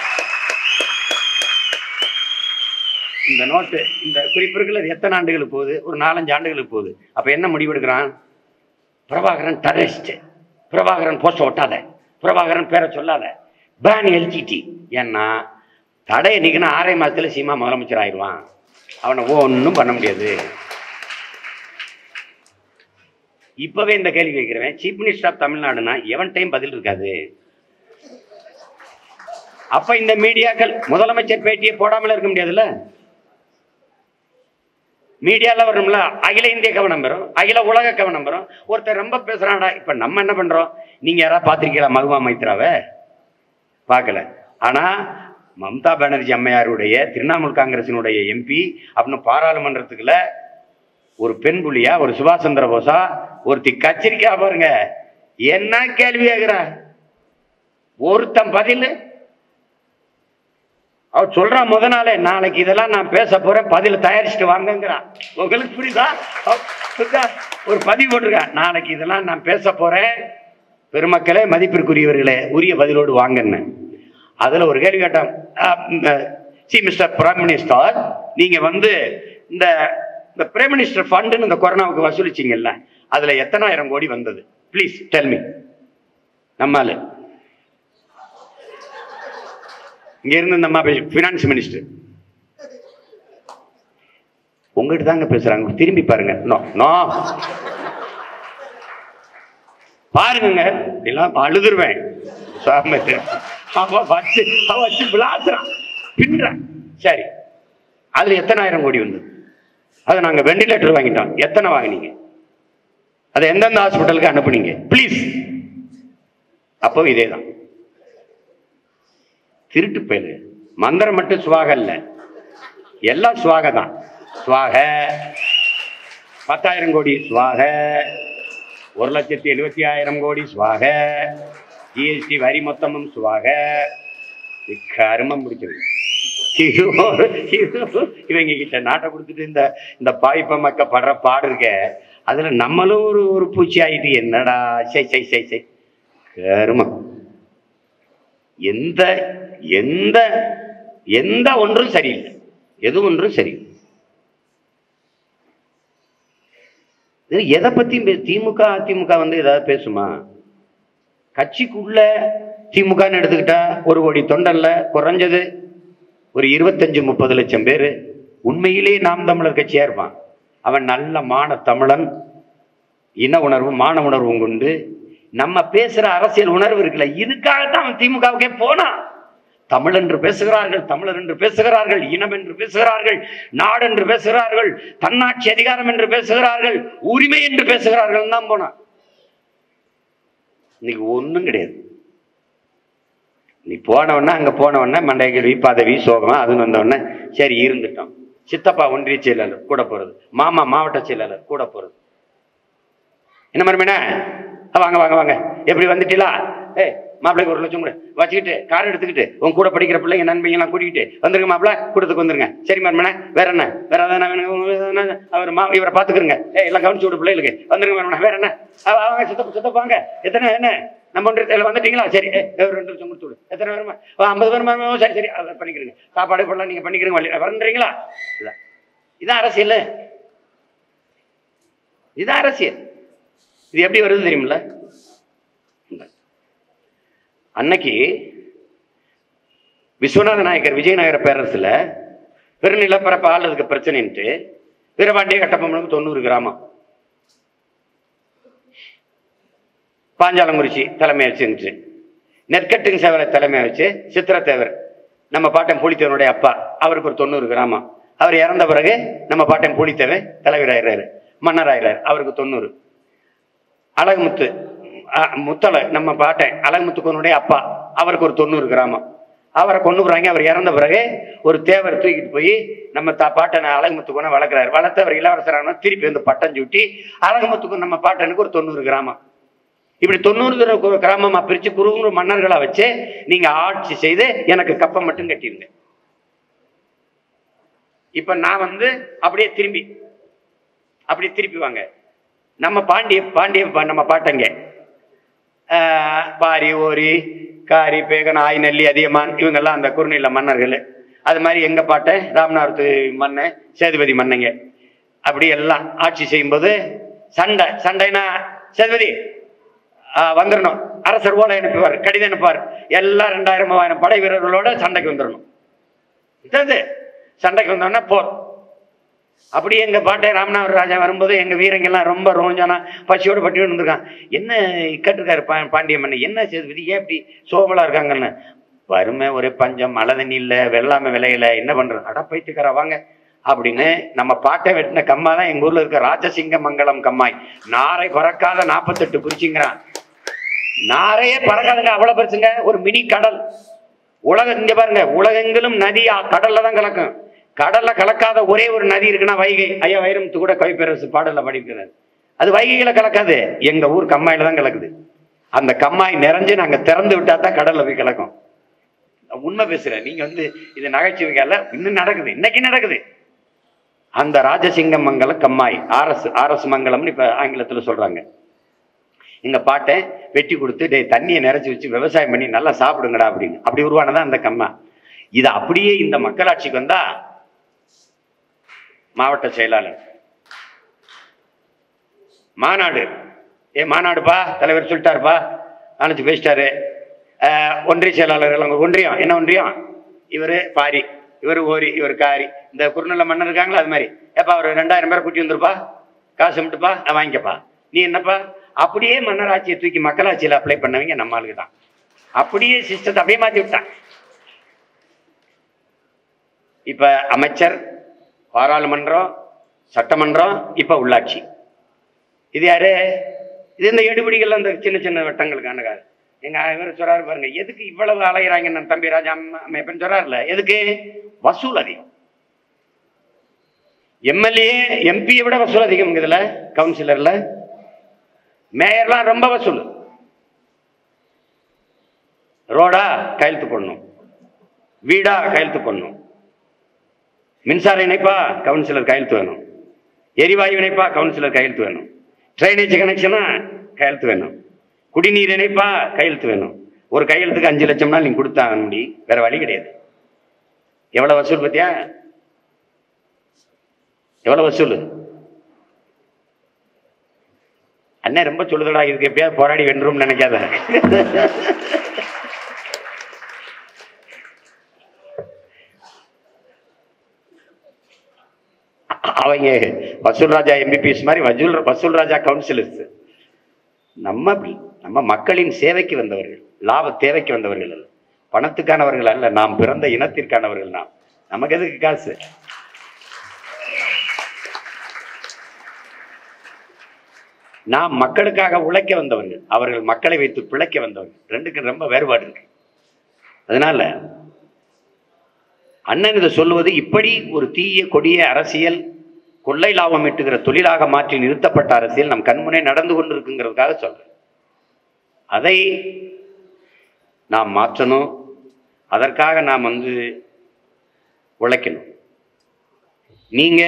இந்த நோட்டு இந்த குறிப்பு இருக்குல்ல இது எத்தனை ஆண்டுகளுக்கு போகுது ஒரு நாலஞ்சு ஆண்டுகளுக்கு போகுது அப்ப என்ன முடிவெடுக்கிறான் பிரபாகரன் டெரரிஸ்ட் பிரபாகரன் போஸ்ட் ஒட்டாத பிரபாகரன் பேரை சொல்லாத பேன் எல்ஜிடி ஏன்னா தடையை நீக்கினா ஆறே மாசத்துல சீமா முதலமைச்சர் ஆயிடுவான் அவனை ஒன்றும் பண்ண முடியாது இப்பவே இந்த கேள்வி கேட்கிறவன் சீஃப் மினிஸ்டர் ஆஃப் தமிழ்நாடுனா எவன் டைம் பதில் இருக்காது அப்ப இந்த மீடியாக்கள் முதலமைச்சர் பேட்டியை போடாமல இருக்க முடியாதுல்ல மீடியால வரும்ல அகில இந்திய கவனம் பெறும் அகில உலக கவனம் பெறும் ஒருத்தர் ரொம்ப பேசுறான்டா இப்ப நம்ம என்ன பண்றோம் நீங்க யாராவது பாத்திருக்கீங்களா மகுவா மைத்ராவை பார்க்கல ஆனா மம்தா பானர்ஜி அம்மையாருடைய திரிணாமுல் காங்கிரசினுடைய எம்பி அப்படின்னு பாராளுமன்றத்துக்குள்ள ஒரு பெண் புலியா ஒரு சுபாஷ் சந்திர போஸா ஒருத்தி கச்சிரிக்கா பாருங்க என்ன கேள்வி கேக்குறா ஒருத்தன் பதில் அவ சொல்றான் முத நாளே நாளைக்கு இதெல்லாம் நான் பேச போறேன் பதில் தயாரிச்சுட்டு வாங்கங்கிறான் உங்களுக்கு புரியுதா அவ புரியுதா? ஒரு பதிவு போட்டிருக்கா நாளைக்கு இதெல்லாம் நான் பேச போறேன் பெருமக்களே மதிப்பிற்குரியவர்களே உரிய பதிலோடு வாங்கன்னு அதுல ஒரு கேள்வி கேட்டான் சி மிஸ்டர் பிரைம் மினிஸ்டர் நீங்க வந்து இந்த இந்த பிரைம் மினிஸ்டர் ஃபண்டுன்னு இந்த கொரோனாவுக்கு வசூலிச்சீங்கல்ல அதுல எத்தனாயிரம் கோடி வந்தது ப்ளீஸ் டெல் மீ நம்மால இங்க இருந்து இந்த அம்மா ஃபினான்ஸ் மினிஸ்டர் உங்ககிட்ட தாங்க பேசுறாங்க திரும்பி பாருங்க நோ நோ பாருங்க எல்லாம் அழுதுருவேன் சாமத்து அவ வச்சு அவ வச்சு விளாசுறான் பின்றான் சரி அதுல எத்தனாயிரம் கோடி வந்தது அதை நாங்க வெண்டிலேட்டர் வாங்கிட்டோம் எத்தனை வாங்கினீங்க அதை எந்தெந்த ஹாஸ்பிட்டலுக்கு அனுப்புனீங்க ப்ளீஸ் அப்போ இதே தான் திருட்டு பயலு மந்திரம் மட்டும் சுவாக இல்ல எல்லாம் சுவாக தான் சுவாக பத்தாயிரம் கோடி சுவாக ஒரு லட்சத்தி எழுபத்தி ஆயிரம் கோடி சுவாக ஜிஎஸ்டி வரி மொத்தமும் சுவாக கருமம் பிடிச்சது இது ஒரு- இது இவங்க கிட்ட நாட்டை கொடுத்துட்டு இந்த இந்த பாய்ப்ப மக்க படுற பாடு இருக்க அதுல நம்மளும் ஒரு ஒரு பூச்சி ஆயிட்டு என்னடா சை சை சை சை கருமம் எந்த எந்த எந்த ஒன்றும் சரியில்லை எது ஒன்றும் சரியில்லை இது எதை பத்தி திமுக அதிமுக வந்து ஏதாவது பேசுமா கட்சிக்குள்ள திமுகன்னு எடுத்துக்கிட்டா ஒரு கோடி தொண்டல்ல குறைஞ்சது ஒரு இருபத்தஞ்சு முப்பது லட்சம் பேர் உண்மையிலேயே நாம் தமிழர் கட்சியா இருப்பான் அவன் நல்ல மான தமிழன் இன உணர்வும் மான உணர்வும் கொண்டு நம்ம பேசுற அரசியல் உணர்வு இருக்குல்ல இதுக்காகத்தான் அவன் திமுகவுக்கே போனான் தமிழ் என்று பேசுகிறார்கள் தமிழர் என்று பேசுகிறார்கள் இனம் என்று பேசுகிறார்கள் நாடு என்று பேசுகிறார்கள் தன்னாட்சி அதிகாரம் என்று பேசுகிறார்கள் உரிமை என்று பேசுகிறார்கள் தான் போனான் இன்னைக்கு ஒன்றும் கிடையாது நீ போனவொடனே அங்கே போனவொடனே மண்டை கேள்வி பதவி சோகம் அது வந்தவொடனே சரி இருந்துட்டோம் சித்தப்பா ஒன்றிய செயலாளர் கூட போகிறது மாமா மாவட்ட செயலாளர் கூட போகிறது என்ன மருமேனா வாங்க வாங்க வாங்க எப்படி வந்துட்டீங்களா ஏய் மாப்பிள்ளைக்கு ஒரு லட்சம் கூட வச்சுக்கிட்டு கார் எடுத்துக்கிட்டு உன் கூட படிக்கிற பிள்ளைங்க நண்பங்கெல்லாம் கூட்டிக்கிட்டு வந்துருங்க மாப்பிள்ள கூட்டத்துக்கு வந்துருங்க சரி மருமனே வேற என்ன வேற எதனா வேணும் உங்களுக்கு எதனா? அவர் மா இவரை பார்த்துக்கிறங்க ஏய் எல்லாம் கவனிச்சு விடு பிள்ளைகளுக்கு வந்துருங்க மருமனே வேற என்ன அவ- அவங்க சித்தப்பா சித்தப்பா வாங்க எத்தனை என்ன நம்ம ஒன்று இதில் வந்துட்டீங்களா சரி ஏய், ஒரு ரெண்டு லட்சம் கொடுத்து விடு எத்தனை பேருமா ஐம்பது பேருமா சரி சரி அதை பண்ணிக்கிறீங்க சாப்பாடு பண்ணலாம் நீங்கள் பண்ணிக்கிறீங்க வழி வந்துடுறீங்களா இதான் இதான் அரசியல் இதான் அரசியல் இது எப்படி வருது தெரியுமில்ல அன்னைக்கு விஸ்வநாத நாயக்கர் விஜயநகர பேரரசுல பெருநிலப்பரப்பு ஆளுறதுக்கு பிரச்சனைன்ட்டு வீரபாண்டிய கட்டபொம்மனுக்கு தொண்ணூறு கிராமம் பாஞ்சாலங்குறிச்சி தலைமை வச்சுருந்துச்சு நெற்கட்டுங்க சேவலை தலைமை வச்சு சித்திரத்தேவர் நம்ம பாட்டன் பூலித்தேவனுடைய அப்பா அவருக்கு ஒரு தொண்ணூறு கிராமம் அவர் இறந்த பிறகு நம்ம பாட்டன் பூலித்தேவன் தலைவராயிறாரு மன்னராயிறாரு அவருக்கு தொண்ணூறு அழகுமுத்து அஹ், முத்தலை நம்ம பாட்டன் அழகுமுத்துக்கனுடைய அப்பா அவருக்கு ஒரு தொண்ணூறு கிராமம் அவரை கொண்டு போறாங்க அவர் இறந்த பிறகு ஒரு தேவர் தூக்கிட்டு போய் நம்ம தா பாட்டனை அழகுமுத்துக்கனை வளர்க்குறாரு வளர்த்து அவர் இளவரசரான திருப்பி வந்து பட்டம் சூட்டி அழகுமுத்துக்கு நம்ம பாட்டனுக்கு ஒரு தொண்ணூறு கிராமம் இப்படி தொண்ணூறு கிர- கு- கிராமமா பிரிச்சு குறுகுறு மன்னர்களை வச்சு நீங்க ஆட்சி செய்து எனக்கு கப்பம் மட்டும் கட்டிருங்க இப்ப நான் வந்து அப்படியே திரும்பி அப்படியே திருப்பி வாங்க நம்ம பாண்டிய பாண்டிய பா- நம்ம பாட்டங்க ஆஹ், பாரி ஓரி காரி பேகன் ஆய் நெல்லி அதியமான் இவங்கெல்லாம் அந்த குறுநில மன்னர்கள் அது மாதிரி எங்க பாட்டன் ராமநாதத்து மன்னன் சேதுபதி மன்னங்க அப்படி எல்லாம் ஆட்சி செய்யும்போது சண்டை சண்டைனா சேதுபதி ஆஹ், வந்துடணும் அரசர் ஓலை அனுப்புவார் கடிதம் அனுப்புவார் எல்லாம் ரெண்டாயிரம் மூவாயிரம் படை வீரர்களோட சண்டைக்கு வந்துடணும் இது சண்டைக்கு வந்தோடனே போர் அப்படி எங்க பாட்டை ராமநாதர் ராஜா வரும்போது எங்க வீரங்கெல்லாம் ரொம்ப ரோஞ்சானா பசியோட பட்டி இருந்திருக்கான் என்ன கேட்டிருக்காரு பா பாண்டிய மன்னன் என்ன சேதுபதி ஏன் இப்படி சோபலா இருக்காங்கன்னு வறுமை ஒரே பஞ்சம் மழை தண்ணி இல்லை வெள்ளாமை விளையல என்ன பண்றது அட பைத்துக்காரா வாங்க அப்படின்னு நம்ம பாட்டை வெட்டின கம்மா தான் எங்க ஊர்ல இருக்க ராஜசிங்க மங்கலம் கம்மாய் நாரை பறக்காத நாற்பத்தெட்டு குறிச்சிங்கிறான் நாரையே பறக்காதுங்க அவ்வளவு பெருசுங்க ஒரு மினி கடல் உலக இங்க பாருங்க உலகெங்கிலும் நதி ஆ- கடல்ல தான் கலக்கும் கடல்ல கலக்காத ஒரே ஒரு நதி இருக்குன்னா வைகை ஐயா வைரமுத்து கூட கவிப்பேரரசு பாடல்ல படிக்கிறார் அது வைகையில கலக்காது எங்க ஊர் கம்மாயில தான் கலக்குது அந்த கம்மாய் நிறைஞ்சு நாங்க திறந்து விட்டா தான் கடல்ல போய் கலக்கும் உண்மை பேசுறேன் நீங்க வந்து இது நகைச்சுவைக்கு அல்ல இன்னும் நடக்குது இன்னைக்கு நடக்குது அந்த ராஜசிங்க மங்கலம் கம்மாய் ஆர்எஸ் ஆர்எஸ் மங்கலம்னு இப்ப ஆங்கிலத்துல சொல்றாங்க எங்க பாட்டை வெட்டி கொடுத்து டேய் தண்ணியை நிறைச்சி வச்சு விவசாயம் பண்ணி நல்லா சாப்பிடுங்கடா அப்படின்னு அப்படி உருவானதான் அந்த கம்மா இது அப்படியே இந்த மக்களாட்சிக்கு வந்தா மாவட்ட செயலாளர் மாநாடு ஏ மாநாடுப்பா தலைவர் சொல்லிட்டாருப்பா நாளைக்கு பேசிட்டாரு ஆஹ், ஒன்றிய செயலாளர்கள் அவங்க ஒன்றியம் என்ன ஒன்றியம் இவரு பாரி இவர் ஓரி இவர் காரி இந்த குறுநல மன்னர் இருக்காங்களா அது மாதிரி ஏப்பா ஒரு ரெண்டாயிரம் பேரை கூட்டி வந்துருப்பா காசு மட்டுப்பா நான் வாங்கிக்கப்பா நீ என்னப்பா அப்படியே மன்னராட்சியை தூக்கி மக்களாட்சியில் அப்ளை பண்ணவங்க நம்ம ஆளுங்க தான் அப்படியே சிஸ்டத்தை அப்படியே மாற்றி விட்டான் இப்ப அமைச்சர் பாராளுமன்றம் சட்டமன்றம் இப்ப உள்ளாட்சி இது யாரு இது இந்த எடுபிடிகள் அந்த சின்ன சின்ன வட்டங்களுக்கான காரு எங்க இவர் சொல்றாரு பாருங்க எதுக்கு இவ்வளவு அலையிறாங்க நம்ம தம்பி ராஜா அமைப்பன் சொல்றாருல எதுக்கு வசூல் அதிகம் எம்எல்ஏ எம்பியை விட வசூல் அதிகம் இதுல கவுன்சிலர்ல மேயர்லாம் ரொம்ப வசூல் ரோடா கையெழுத்து போடணும் வீடா கையெழுத்து போடணும் மின்சார இணைப்பா கவுன்சிலர் கையெழுத்து வேணும் எரிவாயு இணைப்பா கவுன்சிலர் கையெழுத்து வேணும் ட்ரைனேஜ் கனெக்ஷனா கையெழுத்து வேணும் குடிநீர் இணைப்பா கையெழுத்து வேணும் ஒரு கையெழுத்துக்கு அஞ்சு லட்சம்னா நீங்க கொடுத்தாங்க முடி வேற வழி கிடையாது எவ்வளவு வசூல் பத்தியா எவ்வளவு வசூல் அண்ணன் ரொம்ப சொல்லுதடா இதுக்கு எப்படியாவது போராடி வென்றும் நினைக்காத அவங்க வசூல் ராஜா எம்பிபிஎஸ் மாதிரி வசூல் வசூல் ராஜா கவுன்சிலர்ஸ் நம்ம அப்படி நம்ம மக்களின் சேவைக்கு வந்தவர்கள் லாப தேவைக்கு வந்தவர்கள் அல்ல பணத்துக்கானவர்கள் அல்ல நாம் பிறந்த இனத்திற்கானவர்கள் நாம் நமக்கு எதுக்கு காசு நாம் மக்களுக்காக உழைக்க வந்தவர்கள் அவர்கள் மக்களை வைத்து பிழைக்க வந்தவர்கள் ரெண்டுக்கும் ரொம்ப வேறுபாடு இருக்கு அதனால அண்ணன் இதை சொல்லுவது இப்படி ஒரு தீய கொடிய அரசியல் கொள்ளை லாபம் ஈட்டுகிற தொழிலாக மாற்றி நிறுத்தப்பட்ட அரசியல் நம் கண்முனே நடந்து கொண்டிருக்குங்கிறதுக்காக சொல்றேன் அதை நாம் மாற்றணும் அதற்காக நாம் வந்து உழைக்கணும் நீங்க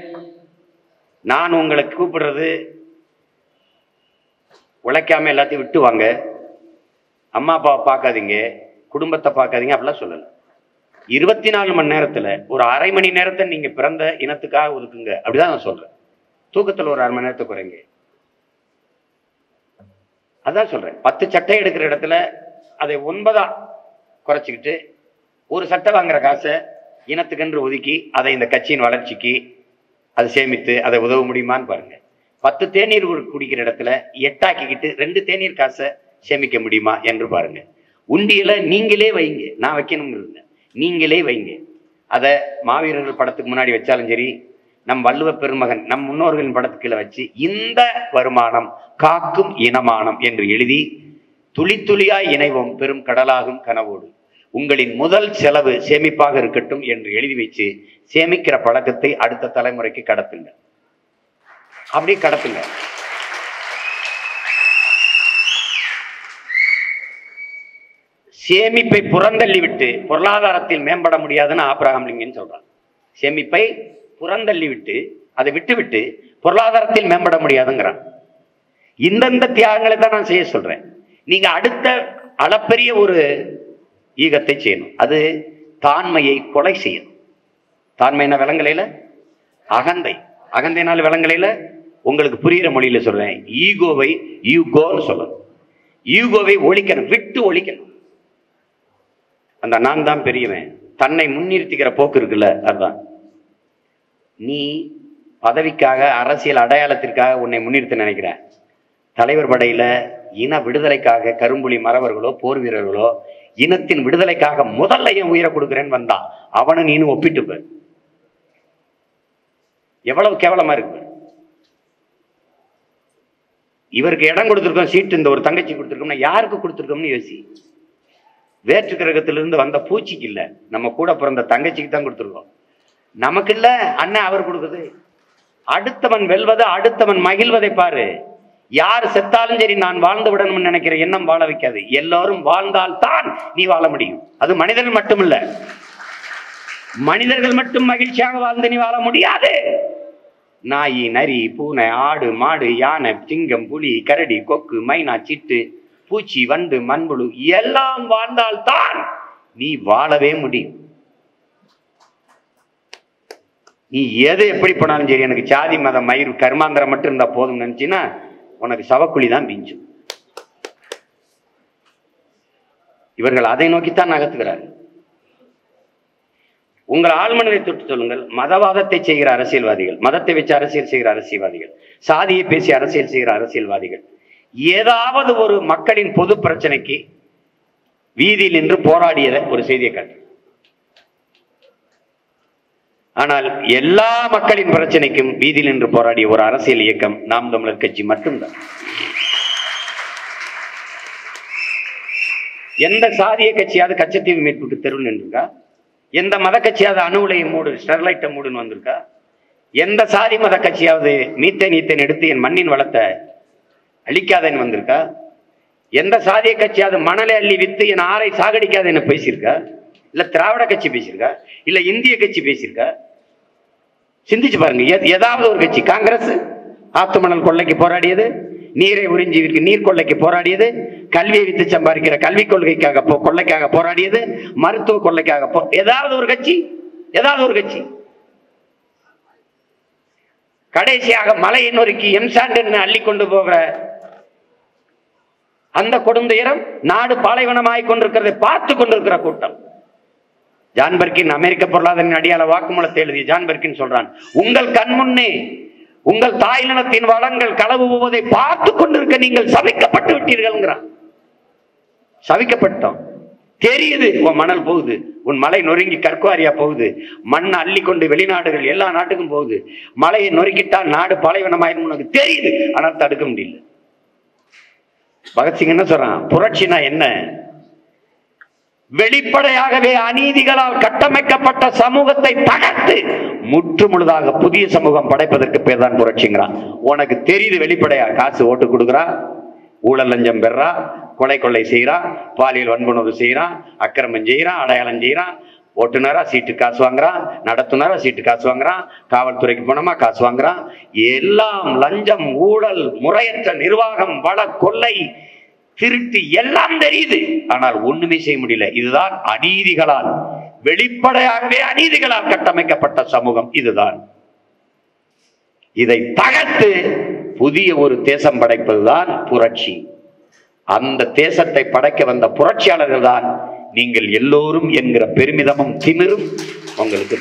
நான் உங்களை கூப்பிடுறது உழைக்காம எல்லாத்தையும் விட்டு வாங்க அம்மா அப்பாவை பார்க்காதீங்க குடும்பத்தை பார்க்காதீங்க அப்படிலாம் சொல்லல இருபத்தி நாலு மணி நேரத்துல ஒரு அரை மணி நேரத்தை நீங்க பிறந்த இனத்துக்காக ஒதுக்குங்க அப்படிதான் நான் சொல்றேன் தூக்கத்துல ஒரு அரை மணி நேரத்தை குறைங்க அதான் சொல்றேன் பத்து சட்டை எடுக்கிற இடத்துல அதை ஒன்பதா குறைச்சிக்கிட்டு ஒரு சட்டை வாங்குற காசை இனத்துக்கென்று ஒதுக்கி அதை இந்த கட்சியின் வளர்ச்சிக்கு அதை சேமித்து அதை உதவ முடியுமான்னு பாருங்க பத்து தேநீர் கு- குடிக்கிற இடத்துல எட்டாக்கிக்கிட்டு ரெண்டு தேநீர் காசை சேமிக்க முடியுமா என்று பாருங்க உண்டியல நீங்களே வைங்க நான் வைக்கணுங்கிறது நீங்களே வைங்க அதை மாவீரர்கள் படத்துக்கு முன்னாடி வச்சாலும் சரி நம் வள்ளுவ பெருமகன் நம் முன்னோர்களின் படத்துக்குள்ள வச்சு இந்த வருமானம் காக்கும் இனமானம் என்று எழுதி துளி துளியாய் இணைவோம் பெரும் கடலாகும் கனவோடு உங்களின் முதல் செலவு சேமிப்பாக இருக்கட்டும் என்று எழுதி வச்சு சேமிக்கிற பழக்கத்தை அடுத்த தலைமுறைக்கு கடத்துங்க அப்படி கடத்துங்க சேமிப்பை புறந்தள்ளி விட்டு பொருளாதாரத்தில் மேம்பட முடியாதுன்னு ஆப்ரஹாம் லிங்கன் சொல்றான் சேமிப்பை புறந்தள்ளி விட்டு அதை விட்டு விட்டு பொருளாதாரத்தில் மேம்பட முடியாதுங்கிறான் இந்தந்த தியாகங்களை தான் நான் செய்ய சொல்றேன் நீங்க அடுத்த அளப்பெரிய ஒரு ஈகத்தை செய்யணும் அது தாண்மையை கொலை செய்யணும் தாண்மைனா விலங்கலையில அகந்தை அகந்தைனால விலங்கலையில உங்களுக்கு புரியுற மொழியில சொல்றேன் ஈகோவை யூகோன்னு சொல்லணும் ஈகோவை ஒழிக்கணும் விட்டு ஒழிக்கணும் அந்த நான் தான் பெரியவன் தன்னை முன்னிறுத்திக்கிற போக்கு இருக்குல்ல அதுதான் நீ பதவிக்காக அரசியல் அடையாளத்திற்காக உன்னை முன்னிறுத்த நினைக்கிற தலைவர் படையில இன விடுதலைக்காக கரும்புலி மறவர்களோ போர் வீரர்களோ இனத்தின் விடுதலைக்காக முதல்ல என் உயிரை கொடுக்குறேன்னு வந்தான் அவனை நீனு ஒப்பிட்டு பாரு எவ்வளவு கேவலமா இருக்கு பாரு. இவருக்கு இடம் கொடுத்துருக்கோம் சீட்டு இந்த ஒரு தங்கச்சி கொடுத்துருக்கோம்னா யாருக்கு கொடுத்துருக்கோம்னு யோசி வேற்று கிரகத்திலிருந்து வந்த பூச்சிக்கு இல்ல நம்ம கூட பிறந்த தங்கச்சிக்கு தான் கொடுத்துருக்கோம் நமக்கு இல்ல அண்ணன் அவர் கொடுக்குது அடுத்தவன் வெல்வது அடுத்தவன் மகிழ்வதை பாரு யார் செத்தாலும் சரி நான் வாழ்ந்து விடணும்னு நினைக்கிற எண்ணம் வாழ வைக்காது எல்லாரும் வாழ்ந்தால் தான் நீ வாழ முடியும் அது மனிதர்கள் மட்டுமில்ல மனிதர்கள் மட்டும் மகிழ்ச்சியாக வாழ்ந்து நீ வாழ முடியாது நாய் நரி பூனை ஆடு மாடு யானை சிங்கம் புலி கரடி கொக்கு மைனா சிட்டு பூச்சி வண்டு மண்புழு எல்லாம் வாழ்ந்தால்தான் நீ வாழவே முடியும் நீ எது எப்படி போனாலும் சரி எனக்கு சாதி மதம் மயிர் கர்மாந்திரம் மட்டும் இருந்தா போதும் நினைச்சின்னா உனக்கு சவக்குழி தான் பிஞ்சும் இவர்கள் அதை நோக்கித்தான் நகர்த்துகிறார்கள் உங்கள் ஆழ்மனதை தொட்டு சொல்லுங்கள் மதவாதத்தை செய்கிற அரசியல்வாதிகள் மதத்தை வச்சு அரசியல் செய்கிற அரசியல்வாதிகள் சாதியை பேசி அரசியல் செய்கிற அரசியல்வாதிகள் ஏதாவது ஒரு மக்களின் பொது பிரச்சனைக்கு வீதியில் நின்று போராடியதை ஒரு செய்தியை காட்டு ஆனால் எல்லா மக்களின் பிரச்சனைக்கும் வீதியில் நின்று போராடிய ஒரு அரசியல் இயக்கம் நாம் தமிழர் கட்சி மட்டும்தான் எந்த சாதிய கட்சியாவது கச்சத்தீவு மீட்புக்கு தெருவு நின்றுருக்கா எந்த மத கட்சியாவது அணு உலையை மூடு ஸ்டெர்லைட்டை மூடுன்னு வந்திருக்கா எந்த சாதி மத கட்சியாவது மீத்தேன் ஈத்தேன் எடுத்து என் மண்ணின் வளத்தை அழிக்காதேன்னு வந்திருக்கா எந்த சாதிய கட்சியாவது மணலை அள்ளி வித்து என் ஆரை சாகடிக்காதேன்னு பேசியிருக்கா இல்ல திராவிட கட்சி பேசியிருக்கா இல்ல இந்திய கட்சி பேசியிருக்கா சிந்திச்சு பாருங்க எ- ஏதாவது ஒரு கட்சி காங்கிரஸ் ஆத்து மணல் கொள்ளைக்கு போராடியது நீரை உறிஞ்சி விற்க நீர் கொள்ளைக்கு போராடியது கல்வியை வித்து சம்பாதிக்கிற கல்விக் கொள்கைக்காக போ- கொள்ளைக்காக போராடியது மருத்துவ கொள்ளைக்காக போ ஏதாவது ஒரு கட்சி ஏதாவது ஒரு கட்சி கடைசியாக மலையை நொறுக்கி எம்சாண்ட் அள்ளி கொண்டு போகிற அந்த கொடுந்துயரம் நாடு பாலைவனமாய் கொண்டிருக்கிறதை பார்த்து கொண்டிருக்கிற கூட்டம் ஜான் பர்கின் அமெரிக்க பொருளாதார அடியாள வாக்குமூலத்தை எழுதிய ஜான் பர்கின் சொல்றான் உங்கள் கண் முன்னே உங்கள் தாய்நிலத்தின் வளங்கள் களவு போவதை பார்த்து கொண்டிருக்க நீங்கள் சபிக்கப்பட்டு விட்டீர்கள்ங்கிறான் சபிக்கப்பட்டோம் தெரியுது உன் மணல் போகுது உன் மலை நொறுங்கி கற்குவாரியா போகுது மண் அள்ளி கொண்டு வெளிநாடுகள் எல்லா நாட்டுக்கும் போகுது மலையை நொறுக்கிட்டா நாடு பாலைவனமாயிரும் உனக்கு தெரியுது ஆனால் தடுக்க முடியல பகத்சிங் என்ன சொல்றான் புரட்சினா என்ன வெளிப்படையாகவே அநீதிகளால் கட்டமைக்கப்பட்ட சமூகத்தை தகர்த்து முற்று முழுதாக புதிய சமூகம் படைப்பதற்கு பேர் தான் புரட்சிங்கிறான் உனக்கு தெரியுது வெளிப்படையா காசு ஓட்டு கொடுக்குறான் ஊழல் லஞ்சம் பெறா கொலை கொள்ளை செய்யறான் பாலியல் வன்புணர்வு செய்யறான் அக்கிரமம் செய்யறான் அடையாளம் செய்யறான் ஓட்டுநரா சீட்டு காசு வாங்குறான் நடத்துனரா சீட்டு காசு வாங்குறான் காவல்துறைக்கு போனோமா காசு வாங்குறான் எல்லாம் லஞ்சம் ஊழல் முறையற்ற நிர்வாகம் வள கொள்ளை திருட்டு எல்லாம் தெரியுது ஆனால் ஒண்ணுமே செய்ய முடியல இதுதான் அநீதிகளால் வெளிப்படையாகவே அநீதிகளால் கட்டமைக்கப்பட்ட சமூகம் இதுதான் இதை தகர்த்து புதிய ஒரு தேசம் படைப்பதுதான் புரட்சி அந்த தேசத்தை படைக்க வந்த புரட்சியாளர்கள் தான் நீங்கள் எல்லோரும் என்கிற பெருமிதமும் திமிரும் உங்களுக்கு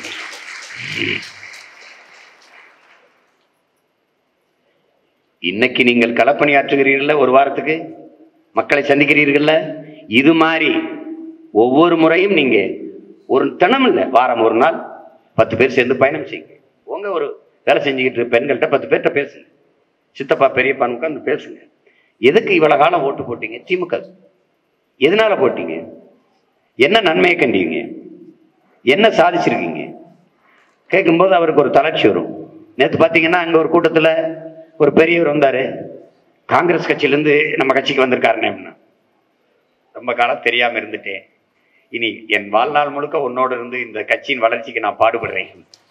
இன்னைக்கு நீங்கள் களப்பணியாற்றுகிறீர்கள் ஒரு வாரத்துக்கு மக்களை சந்திக்கிறீர்கள்ல இது மாதிரி ஒவ்வொரு முறையும் நீங்க ஒரு தினம் இல்லை வாரம் ஒரு நாள் பத்து பேர் சேர்ந்து பயணம் செய்யுங்க உங்க ஒரு வேலை செஞ்சுக்கிட்டு இருக்க பெண்கள்கிட்ட பத்து பேர்கிட்ட பேசுங்க சித்தப்பா பெரியப்பான்னு உட்காந்து பேசுங்க எதுக்கு இவ்வளவு காலம் ஓட்டு போட்டீங்க திமுக எதனால போட்டீங்க என்ன நன்மையை கண்டீங்க என்ன சாதிச்சிருக்கீங்க கேட்கும்போது அவருக்கு ஒரு தளர்ச்சி வரும் நேற்று பார்த்தீங்கன்னா அங்கே ஒரு கூட்டத்தில் ஒரு பெரியவர் வந்தார் காங்கிரஸ் கட்சியிலேருந்து நம்ம கட்சிக்கு வந்திருக்காருன்னு அப்படின்னா ரொம்ப காலம் தெரியாமல் இருந்துட்டேன் இனி என் வாழ்நாள் முழுக்க உன்னோட இருந்து இந்த கட்சியின் வளர்ச்சிக்கு நான் பாடுபடுறேன்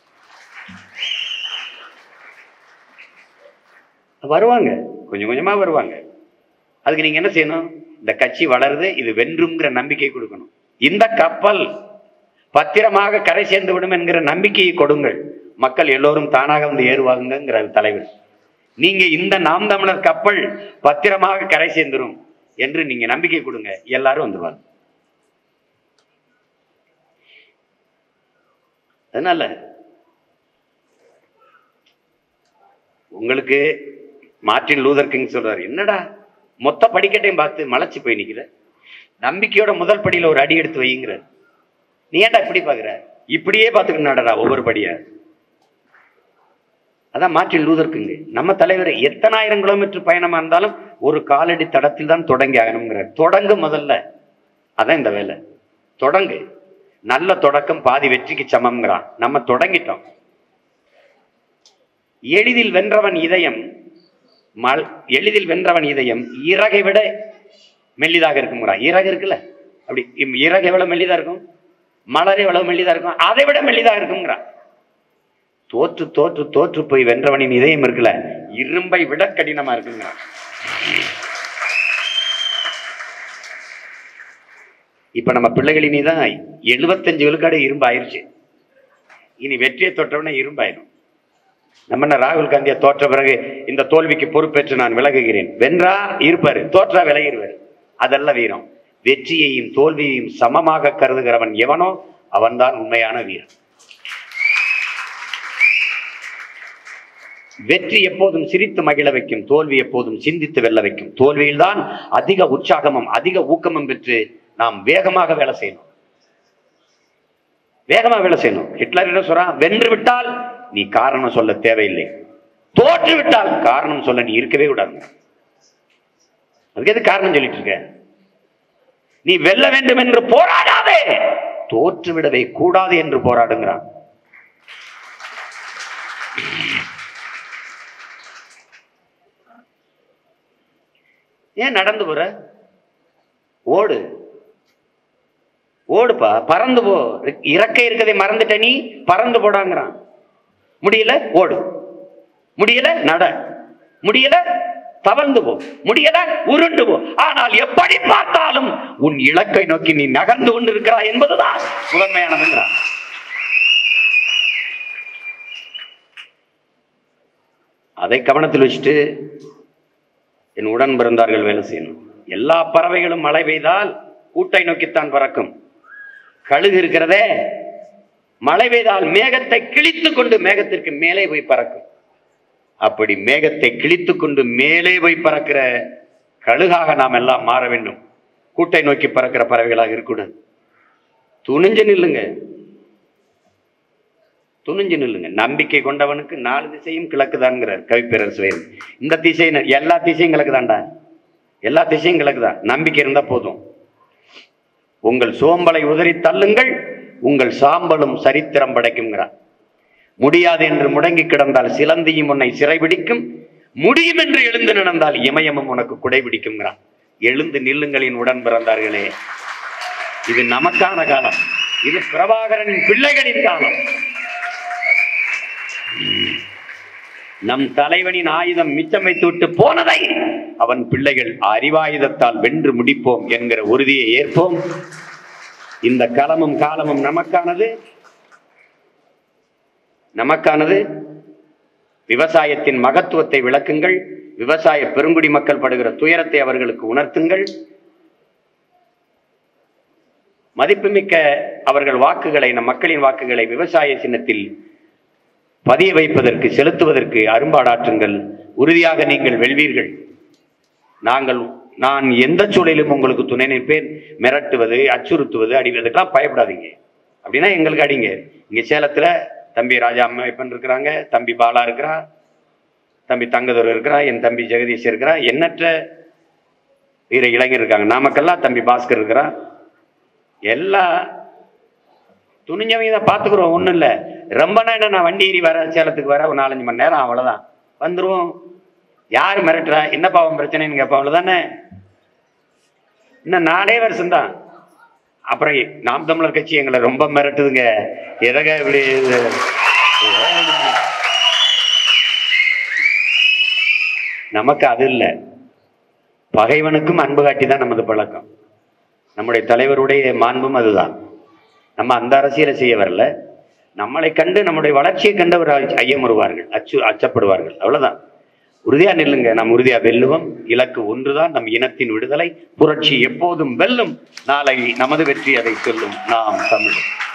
வருவாங்க கொஞ்சம் கொஞ்சமா வருவாங்க அதுக்கு நீங்க என்ன செய்யணும் இந்த கட்சி வளருது இது வென்றுங்கிற நம்பிக்கை கொடுக்கணும் இந்த கப்பல் பத்திரமாக கரை சேர்ந்து விடும் என்கிற நம்பிக்கையை கொடுங்கள் மக்கள் எல்லோரும் தானாக வந்து ஏறுவாங்கங்கிற தலைவர் நீங்க இந்த நாம் தமிழர் கப்பல் பத்திரமாக கரை சேர்ந்துரும் என்று நீங்க நம்பிக்கை கொடுங்க எல்லாரும் வந்துருவாங்க அதனால உங்களுக்கு மார்ட்டின் லூதர் கிங் சொல்றாரு என்னடா மொத்த படிக்கட்டையும் பார்த்து மலைச்சு போய் நிக்கிற நம்பிக்கையோட முதல் படியில ஒரு அடி எடுத்து வைங்கிறார் நீ ஏன்டா இப்படி பாக்குற இப்படியே பார்த்துக்கிட்டு நடடா ஒவ்வொரு படியா அதான் மார்ட்டின் லூதர் கிங் நம்ம தலைவர் எத்தனாயிரம் கிலோமீட்டர் பயணமா இருந்தாலும் ஒரு காலடி தடத்தில் தான் தொடங்கி ஆகணுங்கிறார் தொடங்கு முதல்ல அதான் இந்த வேலை தொடங்கு நல்ல தொடக்கம் பாதி வெற்றிக்கு சமம்ங்கிறான் நம்ம தொடங்கிட்டோம் எளிதில் வென்றவன் இதயம் மல் எளிதில் வென்றவன் இதயம் இறகை விட மெல்லிதாக இருக்குங்கிறான் இறகு இருக்குல்ல அப்படி இம் இறகு எவ்வளவு மெல்லிதா இருக்கும் மலர் எவ்வளவு மெல்லிதா இருக்கும் அதை விட மெல்லிதாக இருக்குங்கிறான் தோற்று தோற்று தோற்று போய் வென்றவனின் இதயம் இருக்குல்ல இரும்பை விட கடினமா இருக்குங்கிறான் இப்ப நம்ம பிள்ளைகளினி தான் எழுபத்தஞ்சு விழுக்காடு இரும்பு ஆயிருச்சு இனி வெற்றியை தொட்டவனே இரும்பாயிரும் நம்ம என்ன ராகுல் காந்தியை தோற்ற பிறகு இந்த தோல்விக்கு பொறுப்பேற்று நான் விலகுகிறேன் வென்றா இருப்பாரு தோற்றா விலகிடுவார் அதல்ல வீரம் வெற்றியையும் தோல்வியையும் சமமாக கருதுகிறவன் எவனோ அவன்தான் உண்மையான வீரன் வெற்றி எப்போதும் சிரித்து மகிழ வைக்கும் தோல்வி எப்போதும் சிந்தித்து வெல்ல வைக்கும் தோல்வியில்தான் அதிக உற்சாகமும் அதிக ஊக்கமும் பெற்று நாம் வேகமாக வேலை செய்யணும் வேகமா வேலை செய்யணும் ஹிட்லர் என்ன சொல்றான் வென்று விட்டால் நீ காரணம் சொல்ல தேவையில்லை தோற்று விட்டால் காரணம் சொல்ல நீ இருக்கவே கூடாது அதுக்கு எது காரணம் சொல்லிட்டு இருக்க நீ வெல்ல வேண்டும் என்று போராடாதே தோற்று விடவே கூடாது என்று போராடுங்கிறான் ஏன் நடந்து போற ஓடு ஓடுப்பா பறந்து போ இறக்க இருக்கதை மறந்துட்ட நீ பறந்து போடாங்கிறான் முடியல ஓடு முடியல நட முடியல தவழ்ந்து போ முடியல உருண்டு போ ஆனால் எப்படி பார்த்தாலும் உன் இலக்கை நோக்கி நீ நகர்ந்து கொண்டிருக்கிறாய் என்பதுதான் முதன்மையானதுங்கிறான் அதை கவனத்தில் வச்சுட்டு என் உடன் பிறந்தார்கள் வேலை செய்யணும் எல்லா பறவைகளும் மழை பெய்தால் கூட்டை நோக்கித்தான் பறக்கும் கழுகு இருக்கிறதே மழை பெய்தால் மேகத்தை கிழித்து கொண்டு மேகத்திற்கு மேலே போய் பறக்கும் அப்படி மேகத்தை கிழித்து கொண்டு மேலே போய் பறக்கிற கழுகாக நாம் எல்லாம் மாற வேண்டும் கூட்டை நோக்கி பறக்கிற பறவைகளாக இருக்கக்கூடாது துணிஞ்சு நில்லுங்க துணிஞ்சு நில்லுங்க நம்பிக்கை கொண்டவனுக்கு நாலு திசையும் கிழக்குதான்ங்கிறார் கவிப்பேரரசு வேறு இந்த திசை எல்லா திசையும் கிழக்குதான்டா எல்லா திசையும் கிழக்குதான் நம்பிக்கை இருந்தா போதும் உங்கள் சோம்பலை உதறி தள்ளுங்கள் உங்கள் சாம்பலும் சரித்திரம் படைக்குங்கிறார் முடியாது என்று முடங்கி கிடந்தால் சிலந்தியும் உன்னை சிறைபிடிக்கும் முடியும் என்று எழுந்து நடந்தால் இமயமும் உனக்கு குடைபிடிக்குங்கிறான் எழுந்து நில்லுங்களின் உடன் பிறந்தார்களே இது நமக்கான காலம் இது பிரபாகரனின் பிள்ளைகளின் காலம் நம் தலைவனின் ஆயுதம் மிச்சம் வைத்து விட்டு போனதை அவன் பிள்ளைகள் அறிவாயுதத்தால் வென்று முடிப்போம் என்கிற உறுதியை ஏற்போம் இந்த களமும் காலமும் நமக்கானது நமக்கானது விவசாயத்தின் மகத்துவத்தை விளக்குங்கள் விவசாய பெருங்குடி மக்கள் படுகிற துயரத்தை அவர்களுக்கு உணர்த்துங்கள் மதிப்புமிக்க அவர்கள் வாக்குகளை நம் மக்களின் வாக்குகளை விவசாய சின்னத்தில் பதிய வைப்பதற்கு செலுத்துவதற்கு அரும்பாடாற்றுங்கள் உறுதியாக நீங்கள் வெல்வீர்கள் நாங்கள் நான் எந்த சூழலிலும் உங்களுக்கு துணை நிற்பேன் மிரட்டுவது அச்சுறுத்துவது அடிவதற்கெல்லாம் பயப்படாதீங்க அப்படின்னா எங்களுக்கு அடிங்க இங்க சேலத்துல தம்பி ராஜா அம்மைப்பன் இருக்கிறாங்க தம்பி பாலா இருக்கிறா தம்பி தங்கதுரை இருக்கிறா என் தம்பி ஜெகதீஷ் இருக்கிறா எண்ணற்ற வீர இளைஞர் இருக்காங்க நாமக்கெல்லாம் தம்பி பாஸ்கர் இருக்கிறா எல்லா துணிஞ்சவங்க தான் பார்த்துக்குறோம் ஒன்றும் இல்லை ரொம்ப நேரம் நான் வண்டி ஏறி வர சேலத்துக்கு வர ஒரு நாலஞ்சு மணி நேரம் அவ்வளோதான் வந்துருவோம் யார் மிரட்டுறா என்ன பாவம் பிரச்சனைன்னு கேட்போம் அவ்வளோதானே இன்னும் நானே வருஷம்தான் அப்புறம் நாம் தமிழர் கட்சி எங்களை ரொம்ப மிரட்டுதுங்க எதக இப்படி இது? நமக்கு அது இல்லை பகைவனுக்கும் அன்பு காட்டி தான் நமது பழக்கம் நம்முடைய தலைவருடைய மாண்பும் அதுதான் நம்ம அந்த அரசியலை செய்ய வரல நம்மளை கண்டு நம்முடைய வளர்ச்சியை கண்டு அவர் ஐயம் வருவார்கள் அச்சு அச்சப்படுவார்கள் அவ்வளவுதான் உறுதியா நில்லுங்க நாம் உறுதியா வெல்லுவோம் இலக்கு ஒன்றுதான் நம் இனத்தின் விடுதலை புரட்சி எப்போதும் வெல்லும் நாளை நமது வெற்றி அதை சொல்லும் நாம் தமிழ்